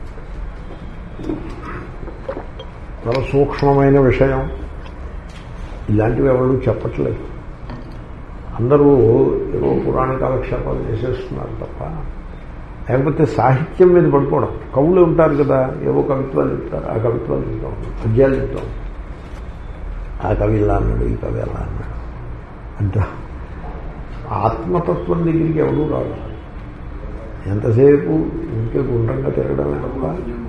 చాలా సూక్ష్మమైన విషయం ఇలాంటివి ఎవరు చెప్పట్లేదు అందరూ ఏవో పురాణ కాలక్షేపాలు చేసేస్తున్నారు తప్ప లేకపోతే సాహిత్యం మీద పడుకోవడం కవులు ఉంటారు కదా ఏవో కవిత్వాలు చెప్తారు ఆ కవిత్వాలు చెప్తాం పద్యాలు చెప్తాం ఆ కవి ఇలా అన్నాడు ఈ కవి ఎలా అన్నాడు అంటే ఆత్మతత్వం దగ్గరికి ఎవడూ రాదు ఎంతసేపు ఇంకే గుండ్రంగా తిరగడమే తప్ప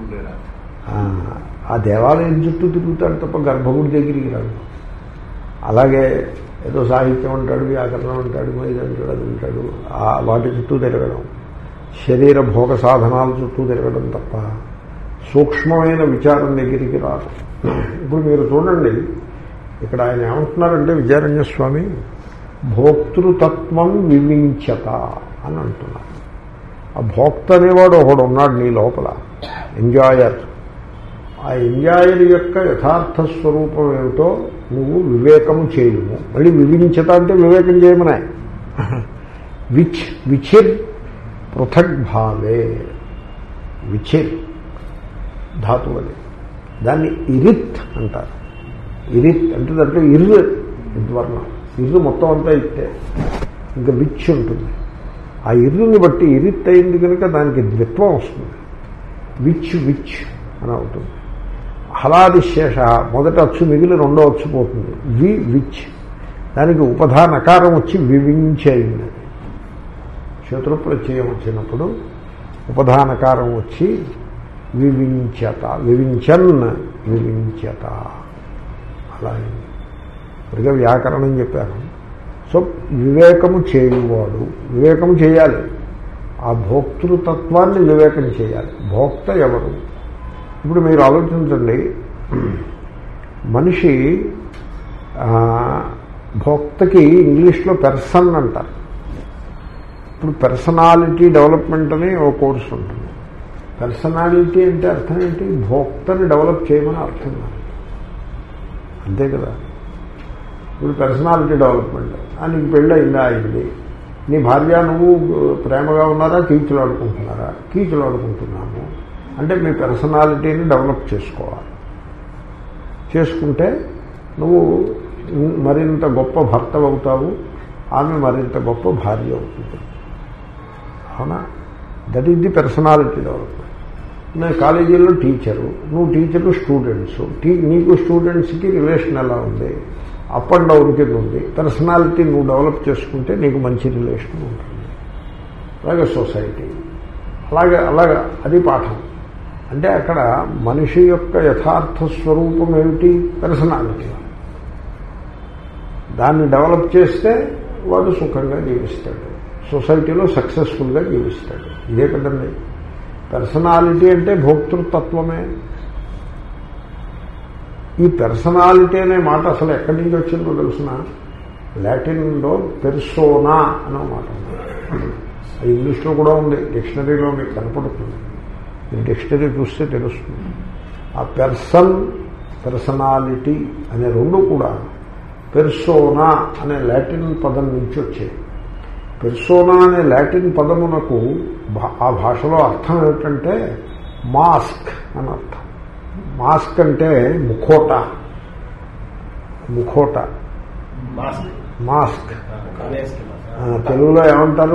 ఆ దేవాలయం చుట్టూ తిరుగుతాడు తప్ప గర్భగుడి దగ్గరికి రాడు అలాగే ఏదో సాహిత్యం అంటాడు వ్యాకరణం అంటాడు ఇది అంటాడు అది అంటాడు ఆ వాటి చుట్టూ తిరగడం శరీర భోగ సాధనాల చుట్టూ తిరగడం తప్ప సూక్ష్మమైన విచారం దగ్గరికి రాదు ఇప్పుడు మీరు చూడండి ఇక్కడ ఆయన ఏమంటున్నారంటే విజయారణ్య స్వామి భోక్తృతత్వం వివించత అని అంటున్నారు ఆ భోక్త అనేవాడు ఒకడు ఉన్నాడు నీ లోపల ఎంజాయర్ ఆ ఎంజాయర్ యొక్క యథార్థ స్వరూపం ఏమిటో నువ్వు వివేకము చేయము మళ్ళీ వివించత అంటే వివేకం చేయమనే విచ్ విచిర్ పృథగ్భావే విచిర్ ధాతువు అది దాన్ని ఇరిత్ అంటారు ఇరిత్ అంటే దాంట్లో ఇర్రు విద్వర్ణం ఇర్రు మొత్తం అంతా ఇస్తే ఇంకా విచ్ ఉంటుంది ఆ ఇర్రుని బట్టి ఇరిత్ అయింది కనుక దానికి ద్విత్వం వస్తుంది విచ్ విచ్ అని అవుతుంది హలాది శేష మొదట అచ్చు మిగిలి రెండో అచ్చు పోతుంది వి విచ్ దానికి ఉపధానకారం వచ్చి వివించయింది శత్రుప్రత్యయం వచ్చినప్పుడు ఉపధానకారం వచ్చి వివించత వివించన్ వివించత అలా ఇప్పటికే వ్యాకరణం చెప్పాను సో వివేకము చేయువాడు వివేకము చేయాలి ఆ భోక్తృతత్వాన్ని వివేకం చేయాలి భోక్త ఎవరు ఇప్పుడు మీరు ఆలోచించండి మనిషి భోక్తకి ఇంగ్లీష్లో పెర్సన్ అంటారు ఇప్పుడు పర్సనాలిటీ డెవలప్మెంట్ అని ఓ కోర్సు ఉంటుంది పర్సనాలిటీ అంటే అర్థం ఏంటి భోక్తని డెవలప్ చేయమని అర్థం అంతే కదా ఇప్పుడు పర్సనాలిటీ డెవలప్మెంట్ నీకు పెళ్ళి అయిందా అయింది నీ భార్య నువ్వు ప్రేమగా ఉన్నారా కీచులాడుకుంటున్నారా కీచులాడుకుంటున్నాము అంటే మీ పర్సనాలిటీని డెవలప్ చేసుకోవాలి చేసుకుంటే నువ్వు మరింత గొప్ప భర్త అవుతావు ఆమె మరింత గొప్ప భార్య అవుతుంది అవునా that is the personality development నేను కాలేజీలో టీచరు నువ్వు టీచరు స్టూడెంట్స్ టీ నీకు స్టూడెంట్స్కి రిలేషన్ ఎలా ఉంది అప్ అండ్ డౌన్ కింద ఉంది పర్సనాలిటీ నువ్వు డెవలప్ చేసుకుంటే నీకు మంచి రిలేషన్ ఉంటుంది అలాగే సొసైటీ అలాగే అలాగే అది పాఠం అంటే అక్కడ మనిషి యొక్క యథార్థ స్వరూపం ఏమిటి పర్సనాలిటీ దాన్ని డెవలప్ చేస్తే వాడు సుఖంగా జీవిస్తాడు సొసైటీలో సక్సెస్ఫుల్గా జీవిస్తాడు ఇదే కదండి పర్సనాలిటీ అంటే భోక్తృతత్వమే ఈ పర్సనాలిటీ అనే మాట అసలు ఎక్కడి నుంచి వచ్చిందో తెలుసిన లాటిన్లో పెర్సోనా అనే మాట ఉంది అది ఇంగ్లీష్లో కూడా ఉంది డిక్షనరీలో మీకు కనపడుతుంది మీరు డిక్షనరీ చూస్తే తెలుస్తుంది ఆ పెర్సన్ పర్సనాలిటీ అనే రెండు కూడా పెర్సోనా అనే లాటిన్ పదం నుంచి వచ్చాయి పెర్సోనా అనే లాటిన్ పదమునకు భా- ఆ భాషలో అర్థం ఏమిటంటే మాస్క్ అని అర్థం మాస్క్ అంటే ముఖోట ముఖోట మాస్క్ మాస్క్ కాలేజ్కి ఆ, తెలుగులో ఏమంటారు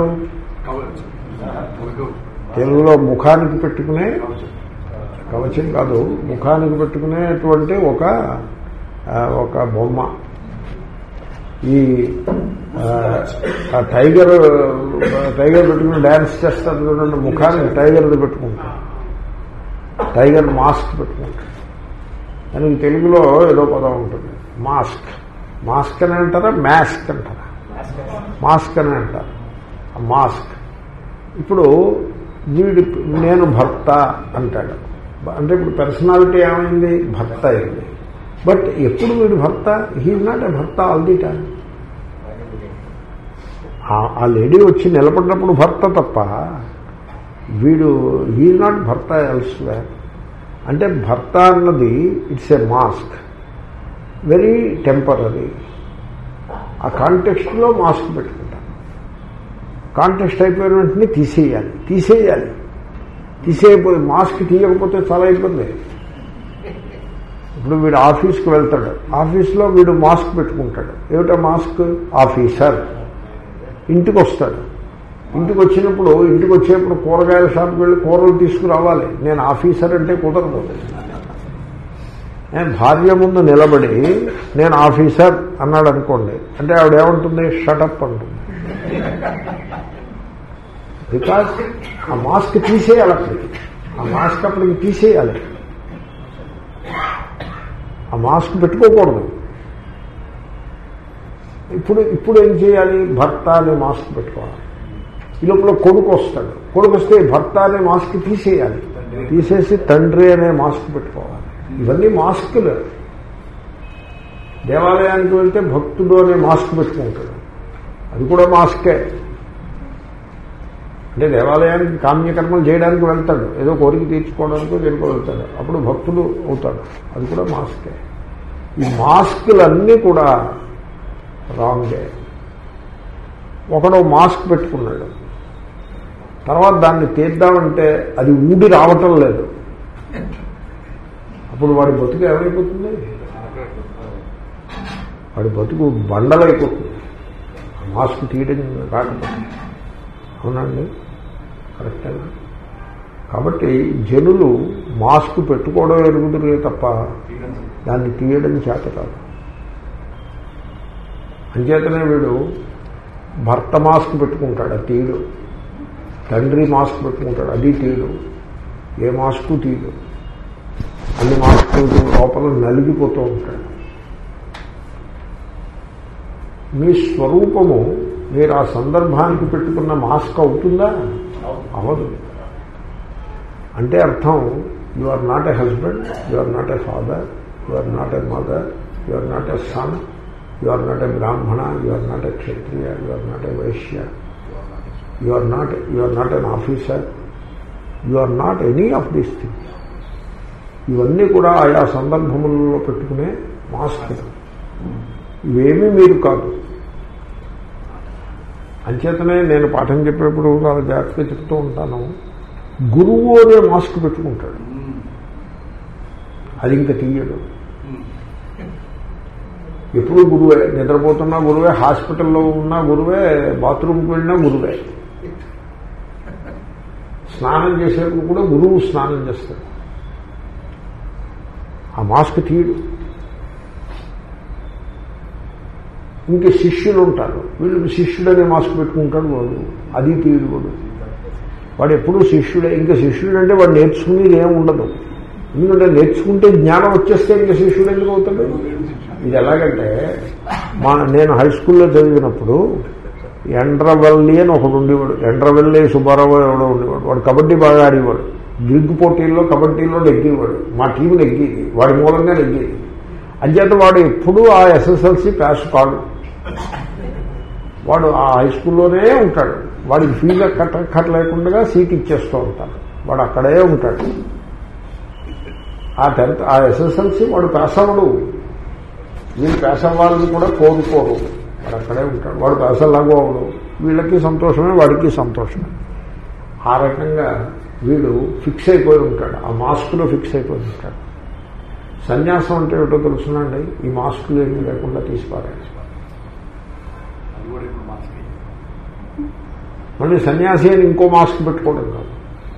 తెలుగులో ముఖానికి పెట్టుకునే కవచం కాదు ముఖానికి పెట్టుకునేటువంటి ఒక ఆ, ఒక బొమ్మ ఈ ఆ, ఆ టైగర్ టైగర్ పెట్టుకుని డ్యాన్స్ చేస్తారు చూడండి ముఖానికి టైగర్ది పెట్టుకుంటారు టైగర్ మాస్క్ పెట్టుకుంటారు దానికి తెలుగులో ఏదో పదం ఉంటుంది మాస్క్ మాస్క్ అని అంటారా మాస్క్ అంటారా మాస్క్ అని అంటారు ఆ మాస్క్ ఇప్పుడు వీడి నేను భర్త అంటాడు అంటే ఇప్పుడు పర్సనాలిటీ ఏమైంది భర్త అయింది బట్ ఎప్పుడు వీడు భర్త హీజ్ నాట్ ఏ భర్త ఆల్ ది టైం ఆ లేడీ వచ్చి నిలబడినప్పుడు భర్త తప్ప వీడు హీజ్ నాట్ భర్త ఎల్స్వేర్ అంటే భర్త అన్నది it's a mask very temporary ఆ కాంటెక్స్ట్లో మాస్క్ పెట్టుకుంటాం కాంటెక్స్ట్ అయిపోయిన వెంటనే తీసేయాలి తీసేయాలి తీసేయకపోతే మాస్క్ తీయకపోతే చాలా ఇబ్బంది ఇప్పుడు వీడు ఆఫీస్కి వెళ్తాడు ఆఫీస్లో వీడు మాస్క్ పెట్టుకుంటాడు ఏమిటా మాస్క్ ఆఫీసర్ ఇంటికి వస్తాడు ఇంటికి వచ్చినప్పుడు ఇంటికి వచ్చేప్పుడు కూరగాయల షాప్కి వెళ్ళి కూరలు తీసుకురావాలి నేను ఆఫీసర్ అంటే కుదరదు నేను భార్య ముందు నిలబడి నేను ఆఫీసర్ అన్నాడు అనుకోండి అంటే ఆవిడ ఏమంటుంది షటప్ అంటుంది బికాస్ ఆ మాస్క్ తీసేయాలి అప్పటికి ఆ మాస్క్ అప్పటికి తీసేయాలి ఆ మాస్క్ పెట్టుకోకూడదు ఇప్పుడు ఇప్పుడు ఏం చేయాలి భర్త అనే మాస్క్ పెట్టుకోవాలి ఈ లోపల కొడుకు వస్తాడు కొడుకు వస్తే భర్త అనే మాస్క్ తీసేయాలి తీసేసి తండ్రి అనే మాస్క్ పెట్టుకోవాలి ఇవన్నీ మాస్కులు దేవాలయానికి వెళ్తే భక్తుడు అనే మాస్క్ పెట్టుకుంటాడు అది కూడా మాస్కే అంటే దేవాలయానికి కామ్యకర్మలు చేయడానికి వెళ్తాడు ఏదో కోరిక తీర్చుకోవడానికి దేనికో వెళ్తాడు అప్పుడు భక్తుడు అవుతాడు అది కూడా మాస్కే ఈ మాస్కులన్నీ కూడా రాంగే ఒకడు మాస్క్ పెట్టుకున్నాడు తర్వాత దాన్ని తీద్దామంటే అది ఊడి రావటం లేదు అప్పుడు వాడి బతుకు ఏమైపోతుంది వాడి బతుకు బండలైపోతుంది ఆ మాస్క్ తీయడం కాకపోతే అవునండి కరెక్టేనా కాబట్టి జనులు మాస్క్ పెట్టుకోవడం ఎరుగుతురే తప్ప దాన్ని తీయడం చేత కాదు అంచేతనే వీడు భర్త మాస్క్ పెట్టుకుంటాడు అది తీయడు తండ్రి మాస్క్ పెట్టుకుంటాడు అది తీయడు ఏ మాస్కు తీయడు అన్ని మాస్కులు లోపల నలిగిపోతూ ఉంటాడు మీ స్వరూపము మీరు ఆ సందర్భానికి పెట్టుకున్న మాస్క్ అవుతుందా అవదు అంటే అర్థం you are not a husband you are not a father you are not a mother you are not a son you are not a Brahmana you are not a Kshatriya you are not a Vaishya you are not you are not an officer you are not any of these things ఇవన్నీ కూడా ఆయా సందర్భములలో పెట్టుకునే mask ఇవేమీ మీరు కాదు అంచేతనే నేను పాఠం చెప్పేప్పుడు చాలా జాగ్రత్తగా చెప్తూ ఉంటాను గురువు అనే మాస్క్ పెట్టుకుంటాడు అది ఇంకా తీయడు ఎప్పుడు గురువే నిద్రపోతున్నా గురువే హాస్పిటల్లో ఉన్నా గురువే బాత్రూమ్కి వెళ్ళినా గురువే స్నానం చేసేప్పుడు కూడా గురువు స్నానం చేస్తాడు ఆ మాస్క్ తీయడు ఇంక శిష్యులు ఉంటారు వీళ్ళు శిష్యుడనే మాస్క్ పెట్టుకుంటాడు వాడు అది తీయడు వాడు వాడు ఎప్పుడూ శిష్యుడే ఇంకా శిష్యుడు అంటే వాడు నేర్చుకునేది ఏం ఉండదు ఎందుకంటే నేర్చుకుంటే జ్ఞానం వచ్చేస్తే ఇంకా శిష్యుడు ఎందుకు అవుతాడు ఇది ఎలాగంటే మా నేను హై స్కూల్లో చదివినప్పుడు ఎండ్రవల్లి అని ఒకడు ఉండేవాడు ఎండ్రవల్లి సుబ్బారావు ఎవడో ఉండేవాడు వాడు కబడ్డీ బాగా ఆడేవాడు గిగ్ పోటీల్లో కబడ్డీలో నెగ్గేవాడు మా టీం నెగ్గేది వాడి మూలంగా నెగ్గేది అంచేత వాడు ఎప్పుడూ ఆ ఎస్ఎస్ఎల్సి పాస్ కాడు వాడు ఆ హై స్కూల్లోనే ఉంటాడు వాడికి ఫీజు కట్ట కట్ట లేకుండా సీట్ ఇచ్చేస్తూ ఉంటాడు వాడు అక్కడే ఉంటాడు ఆ టెన్త్ ఆ ఎస్ఎస్ఎల్సి వాడు పాస్ అవ్వడు వీళ్ళు పాస్ అవ్వాలని కూడా కోరుకోరు వాడు అక్కడే ఉంటాడు వాడు పాస్ అలాగో అవడు వీళ్ళకి సంతోషమే వాడికి సంతోషమే ఆ రకంగా వీడు ఫిక్స్ అయిపోయి ఉంటాడు ఆ మాస్క్లో ఫిక్స్ అయిపోయి ఉంటాడు సన్యాసం అంటే ఏమిటో తెలుసునండి ఈ మాస్కులు ఏమీ లేకుండా తీసిపారాయి అది కూడా ఇప్పుడు మాస్క్ మళ్ళీ సన్యాసి అని ఇంకో మాస్క్ పెట్టుకోవడం కాదు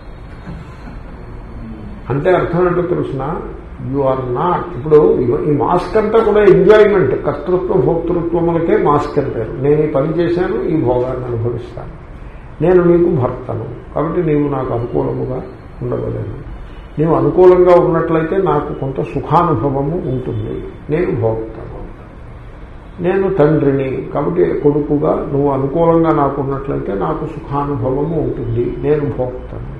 అంటే అర్థం ఏంటో తెలుసిన యు ఆర్ నాట్ ఇప్పుడు ఇవ- ఈ మాస్క్ అంతా కూడా ఎంజాయ్మెంట్ కర్తృత్వ భోక్తృత్వములకే మాస్క్ అంటారు నేను ఈ పని చేశాను ఈ భోగాన్ని అనుభవిస్తాను నేను నీకు భర్తను కాబట్టి నీవు నాకు అనుకూలముగా ఉండవలేను నీవు అనుకూలంగా ఉన్నట్లయితే నాకు కొంత సుఖానుభవము ఉంటుంది నేను భోక్తను నేను తండ్రిని కాబట్టి కొడుకుగా నువ్వు అనుకూలంగా నాకు ఉన్నట్లయితే నాకు సుఖానుభవము ఉంటుంది నేను భోక్తను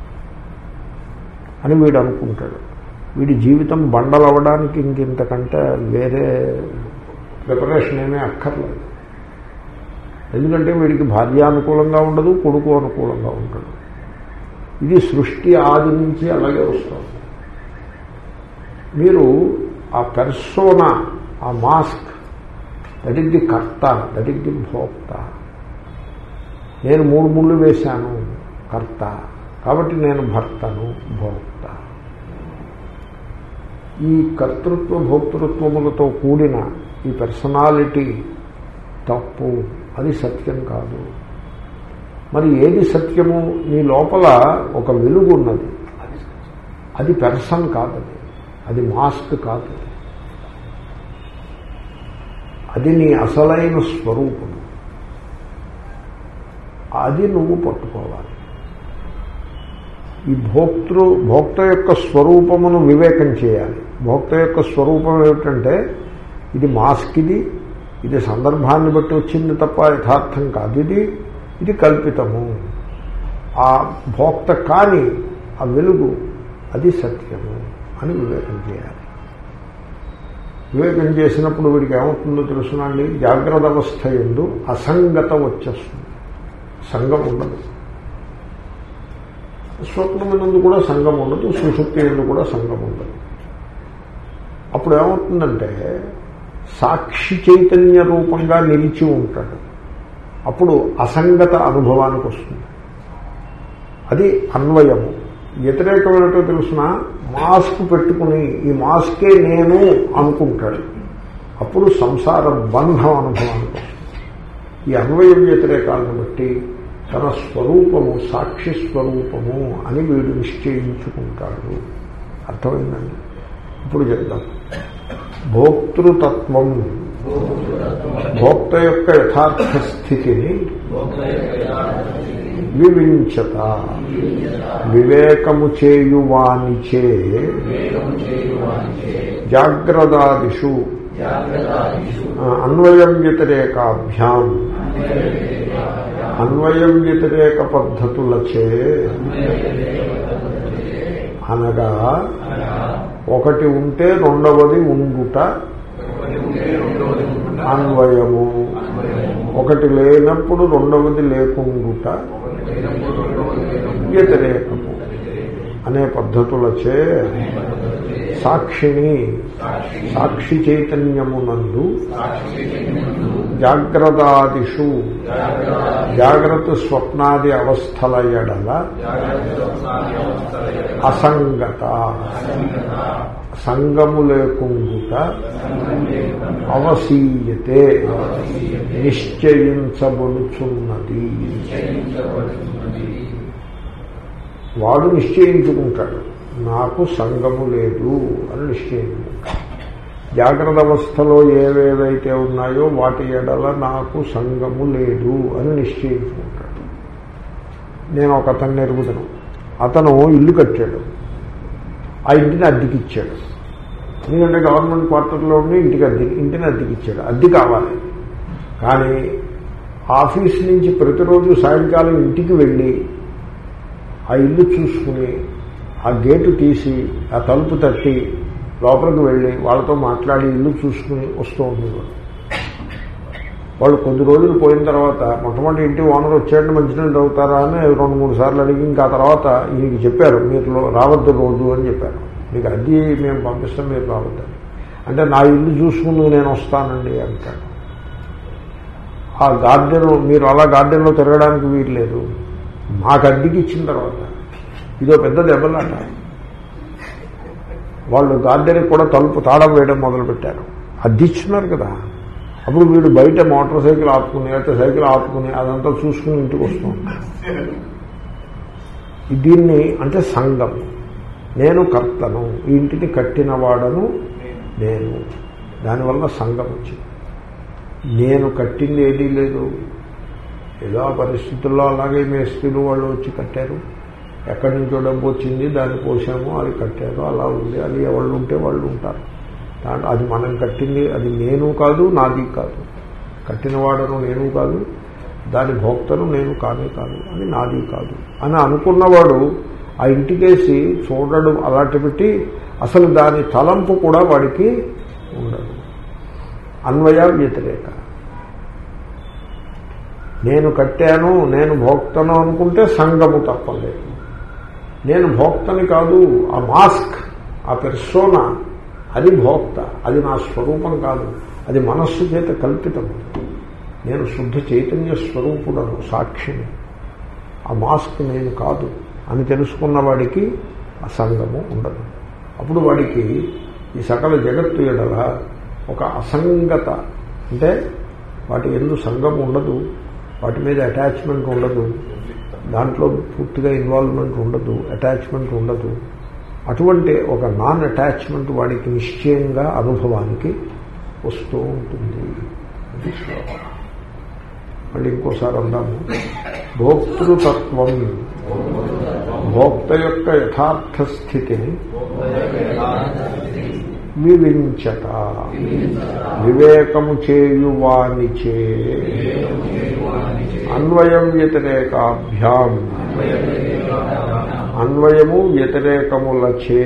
అని వీడు అనుకుంటాడు వీడి జీవితం బండలవ్వడానికి ఇంకింతకంటే వేరే ప్రిపరేషన్ ఏమీ అక్కర్లేదు ఎందుకంటే వీడికి భార్య అనుకూలంగా ఉండదు కొడుకు అనుకూలంగా ఉండడు ఇది సృష్టి ఆది నుంచి అలాగే వస్తుంది మీరు ఆ పెర్సోనా ఆ mask that is the karta that is the bhokta నేను మూడు ముళ్ళు వేశాను కర్త కాబట్టి నేను భర్తను భోక్త ఈ కర్తృత్వ భోక్తృత్వములతో కూడిన ఈ పర్సనాలిటీ తప్పు అది సత్యం కాదు మరి ఏది సత్యము నీ లోపల ఒక వెలుగు ఉన్నది అది పెర్సన్ కాదది అది మాస్క్ కాదు అది నీ అసలైన స్వరూపం అది నువ్వు పట్టుకోవాలి ఈ భోక్తృ భోక్త యొక్క స్వరూపమును వివేకం చేయాలి భోక్త యొక్క స్వరూపం ఏమిటంటే ఇది మాస్క్ ఇది ఇది సందర్భాన్ని బట్టి వచ్చింది తప్ప యథార్థం కాదు ఇది ఇది కల్పితము ఆ భోక్త కాని ఆ వెలుగు అది సత్యము అని వివేకం చేయాలి వివేకం చేసినప్పుడు వీడికి ఏమవుతుందో తెలుసునండి జాగ్రత్త అవస్థ ఎందు అసంగత వచ్చేస్తుంది సంఘం ఉండదు స్వప్నమునందు కూడా సంఘం ఉండదు సుషుప్తి ఎందు కూడా సంఘం ఉండదు అప్పుడు ఏమవుతుందంటే సాక్షి చైతన్య రూపంగా నిలిచి ఉంటాడు అప్పుడు అసంగత అనుభవానికి వస్తుంది అది అన్వయము వ్యతిరేకమైనట్టు తెలుసిన మాస్క్ పెట్టుకుని ఈ మాస్కే నేను అనుకుంటాడు అప్పుడు సంసార బంధం అనుభవానికి వస్తుంది ఈ అన్వయ వ్యతిరేకాలను బట్టి తన స్వరూపము సాక్షి స్వరూపము అని వీడు నిశ్చయించుకుంటాడు అర్థమైందండి ఇప్పుడు చెప్దాం భోక్తృతత్వం భోక్త యొక్క యథార్థ స్థితిని వివించత వివేకము చేయువానిచే జాగ్రదాదిషు అన్వయం వ్యతిరేకాభ్యాం అన్వయం వ్యతిరేక పద్ధతులచే అనగా ఒకటి ఉంటే రెండవది ఉండుట అన్వయము ఒకటి లేనప్పుడు రెండవది లేకుండుట వ్యతిరేకము అనే పద్ధతులచే సాక్షిని సాక్షి చైతన్యమునందు జాగ్రత్తాదిషు జాగ్రత్త స్వప్నాది అవస్థల ఎడల అసంగత సంగము లేకుండుట అవసీయతే నిశ్చయించబడుచున్నది వాడు నిశ్చయించుకుంటాడు నాకు సంగము లేదు అని నిశ్చయించుకుంటాడు జాగ్రత్త అవస్థలో ఏవేవైతే ఉన్నాయో వాటి ఎడల నాకు సంగము లేదు అని నిశ్చయించుకుంటాడు నేను ఒక అతన్ని ఎరుగుతాను అతను ఇల్లు కట్టాడు ఆ ఇంటిని అద్దెకిచ్చాడు ఎందుకంటే గవర్నమెంట్ క్వార్టర్లో ఉండి ఇంటికి అద్దె ఇంటిని అద్దెకిచ్చాడు అద్దె కావాలి కానీ ఆఫీస్ నుంచి ప్రతిరోజు సాయంకాలం ఇంటికి వెళ్ళి ఆ ఇల్లు చూసుకుని ఆ గేటు తీసి ఆ తలుపు తట్టి లోపలికి వెళ్ళి వాళ్ళతో మాట్లాడి ఇల్లు చూసుకుని వస్తూ ఉండేవాడు వాళ్ళు కొద్ది రోజులు పోయిన తర్వాత మొట్టమొదటి ఇంటి ఓనర్ వచ్చాడని మంచినీళ్ళు అవుతారా అని రెండు మూడు సార్లు అడిగి ఇంకా ఆ తర్వాత ఈయనకి చెప్పారు మీరు లో- రావద్దు రోజు అని చెప్పారు మీకు అద్దె మేము పంపిస్తాం మీరు రావద్దు అంటే నా ఇల్లు చూసుకుని నేను వస్తానండి అంటాడు ఆ గార్డెన్ మీరు అలా గార్డెన్లో తిరగడానికి వీలు లేదు మాకు అద్దెకి ఇచ్చిన తర్వాత ఇదో పెద్ద దెబ్బలాట వాళ్ళు గార్డెన్కి కూడా తలుపు తాళం వేయడం మొదలుపెట్టారు అద్దె ఇచ్చున్నారు కదా అప్పుడు వీడు బయట మోటార్ సైకిల్ ఆపుకుని లేకపోతే సైకిల్ ఆపుకుని అదంతా చూసుకుని ఇంటికి వస్తూ ఉంటాడు దీన్ని అంటే సంఘం నేను కర్తను ఈ ఇంటిని కట్టినవాడను నేను దానివల్ల సంఘం వచ్చింది నేను కట్టింది ఏదీ లేదు ఏదో ఆ పరిస్థితుల్లో అలాగే మేస్త్రీలు వాళ్ళు వచ్చి కట్టారు ఎక్కడి నుంచో డబ్బు వచ్చింది దాన్ని పోసాము అది కట్టారు అలా ఉంది అది ఎవళ్ళు ఉంటే వాళ్ళు ఉంటారు దాంట్లో అది మనం కట్టింది అది నేను కాదు నాది కాదు కట్టినవాడను నేను కాదు దాని భోక్తను నేను కానే కాదు అది నాది కాదు అని అనుకున్నవాడు ఆ ఇంటికేసి చూడడం అలాంటి పెట్టి అసలు దాని తలంపు కూడా వాడికి ఉండదు అన్వయ వ్యతిరేక నేను కట్టాను నేను భోక్తను అనుకుంటే సంగము తప్పలేదు నేను భోక్తని కాదు ఆ మాస్క్ ఆ పెర్సోనా అది భోక్త అది నా స్వరూపం కాదు అది మనస్సు చేత కల్పితం నేను శుద్ధ చైతన్య స్వరూపుడను సాక్షిని ఆ మాస్క్ నేను కాదు అని తెలుసుకున్న వాడికి అసంగము ఉండదు అప్పుడు వాడికి ఈ సకల జగత్తు ఎడల ఒక అసంగత అంటే వాటి ఎందు సంఘం ఉండదు వాటి మీద అటాచ్మెంట్ ఉండదు దాంట్లో పూర్తిగా ఇన్వాల్వ్మెంట్ ఉండదు అటాచ్మెంట్ ఉండదు అటువంటి ఒక నాన్ అటాచ్మెంట్ వాడికి నిశ్చయంగా అనుభవానికి వస్తూ ఉంటుంది అది శ్లోకం మళ్ళీ ఇంకోసారి అందాము భోక్తృతత్వం భోక్త యొక్క యథార్థ స్థితిని వివించట వివేకము చేయువానిచే అన్వయం వ్యతిరేకాభ్యాం అన్వయము వ్యతిరేకములచే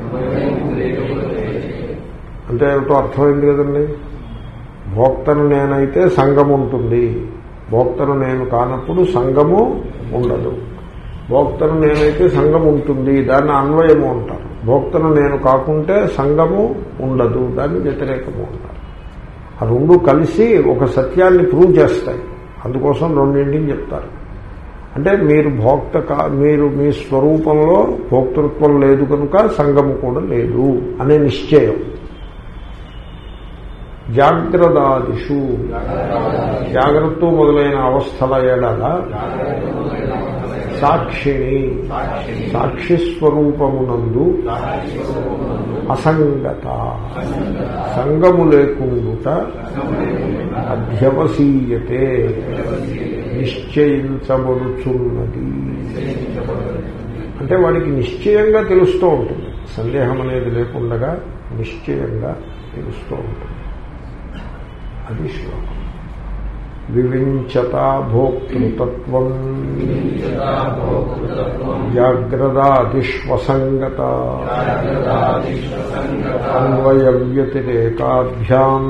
అంటే ఏమిటో అర్థమైంది కదండి భోక్తను నేనైతే సంఘం ఉంటుంది భోక్తను నేను కానప్పుడు సంఘము ఉండదు భోక్తను నేనైతే సంఘం ఉంటుంది దాన్ని అన్వయము అంటారు భోక్తను నేను కాకుంటే సంఘము ఉండదు దాన్ని వ్యతిరేకము అంటారు ఆ రెండు కలిసి ఒక సత్యాన్ని ప్రూవ్ చేస్తాయి అందుకోసం రెండింటిని చెప్తారు అంటే మీరు భోక్త కా మీరు మీ స్వరూపంలో భోక్తృత్వం లేదు కనుక సంఘము కూడా లేదు అనే నిశ్చయం జాగ్రత్తాదిషు జాగ్రత్త మొదలైన అవస్థల ఎడల సాక్షిని సాక్షి స్వరూపమునందు అసంగత సంగము లేకుండుట అధ్యవసీయతే నిశ్చయించబడుచున్నది అంటే వాడికి నిశ్చయంగా తెలుస్తూ ఉంటుంది సందేహం అనేది లేకుండా నిశ్చయంగా తెలుస్తూ ఉంటుంది అది శ్లోకం వివించత భోక్తృతత్వం జాగ్రదాదిష్వసంగత అన్వయ వ్యతిరేకాభ్యాం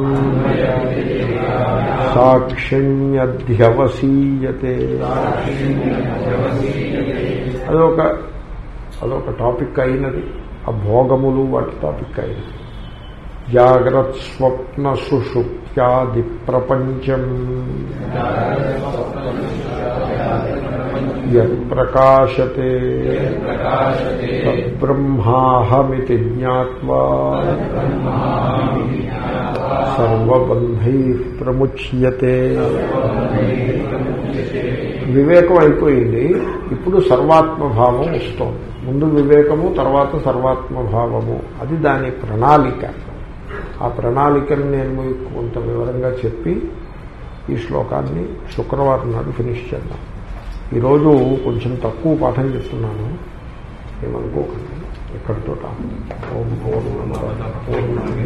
సాక్షిణ్యధ్యవసీయతే అదొక అదొక టాపిక్ అయినది ఆ భోగములు వాటి టాపిక్ అయినది జాగ్రత్ స్వప్న సుషుప్త్యాది ప్రపంచం యత్ప్రకాశతే తద్బ్రహ్మాహమితి జ్ఞాత్వా సర్వబంధై ప్రముచ్యతే వివేకం అయిపోయింది ఇప్పుడు సర్వాత్మభావం వస్తోంది ముందు వివేకము తర్వాత సర్వాత్మభావము అది దాని ప్రణాళిక ఆ ప్రణాళికను నేను మీకు కొంత వివరంగా చెప్పి ఈ శ్లోకాన్ని శుక్రవారం నాడు ఫినిష్ చేద్దాం ఈరోజు కొంచెం తక్కువ పాఠం చెప్తున్నాను ఏమనుకోకండి ఇక్కడితో ఓం పూర్ణమద పూర్ణమిద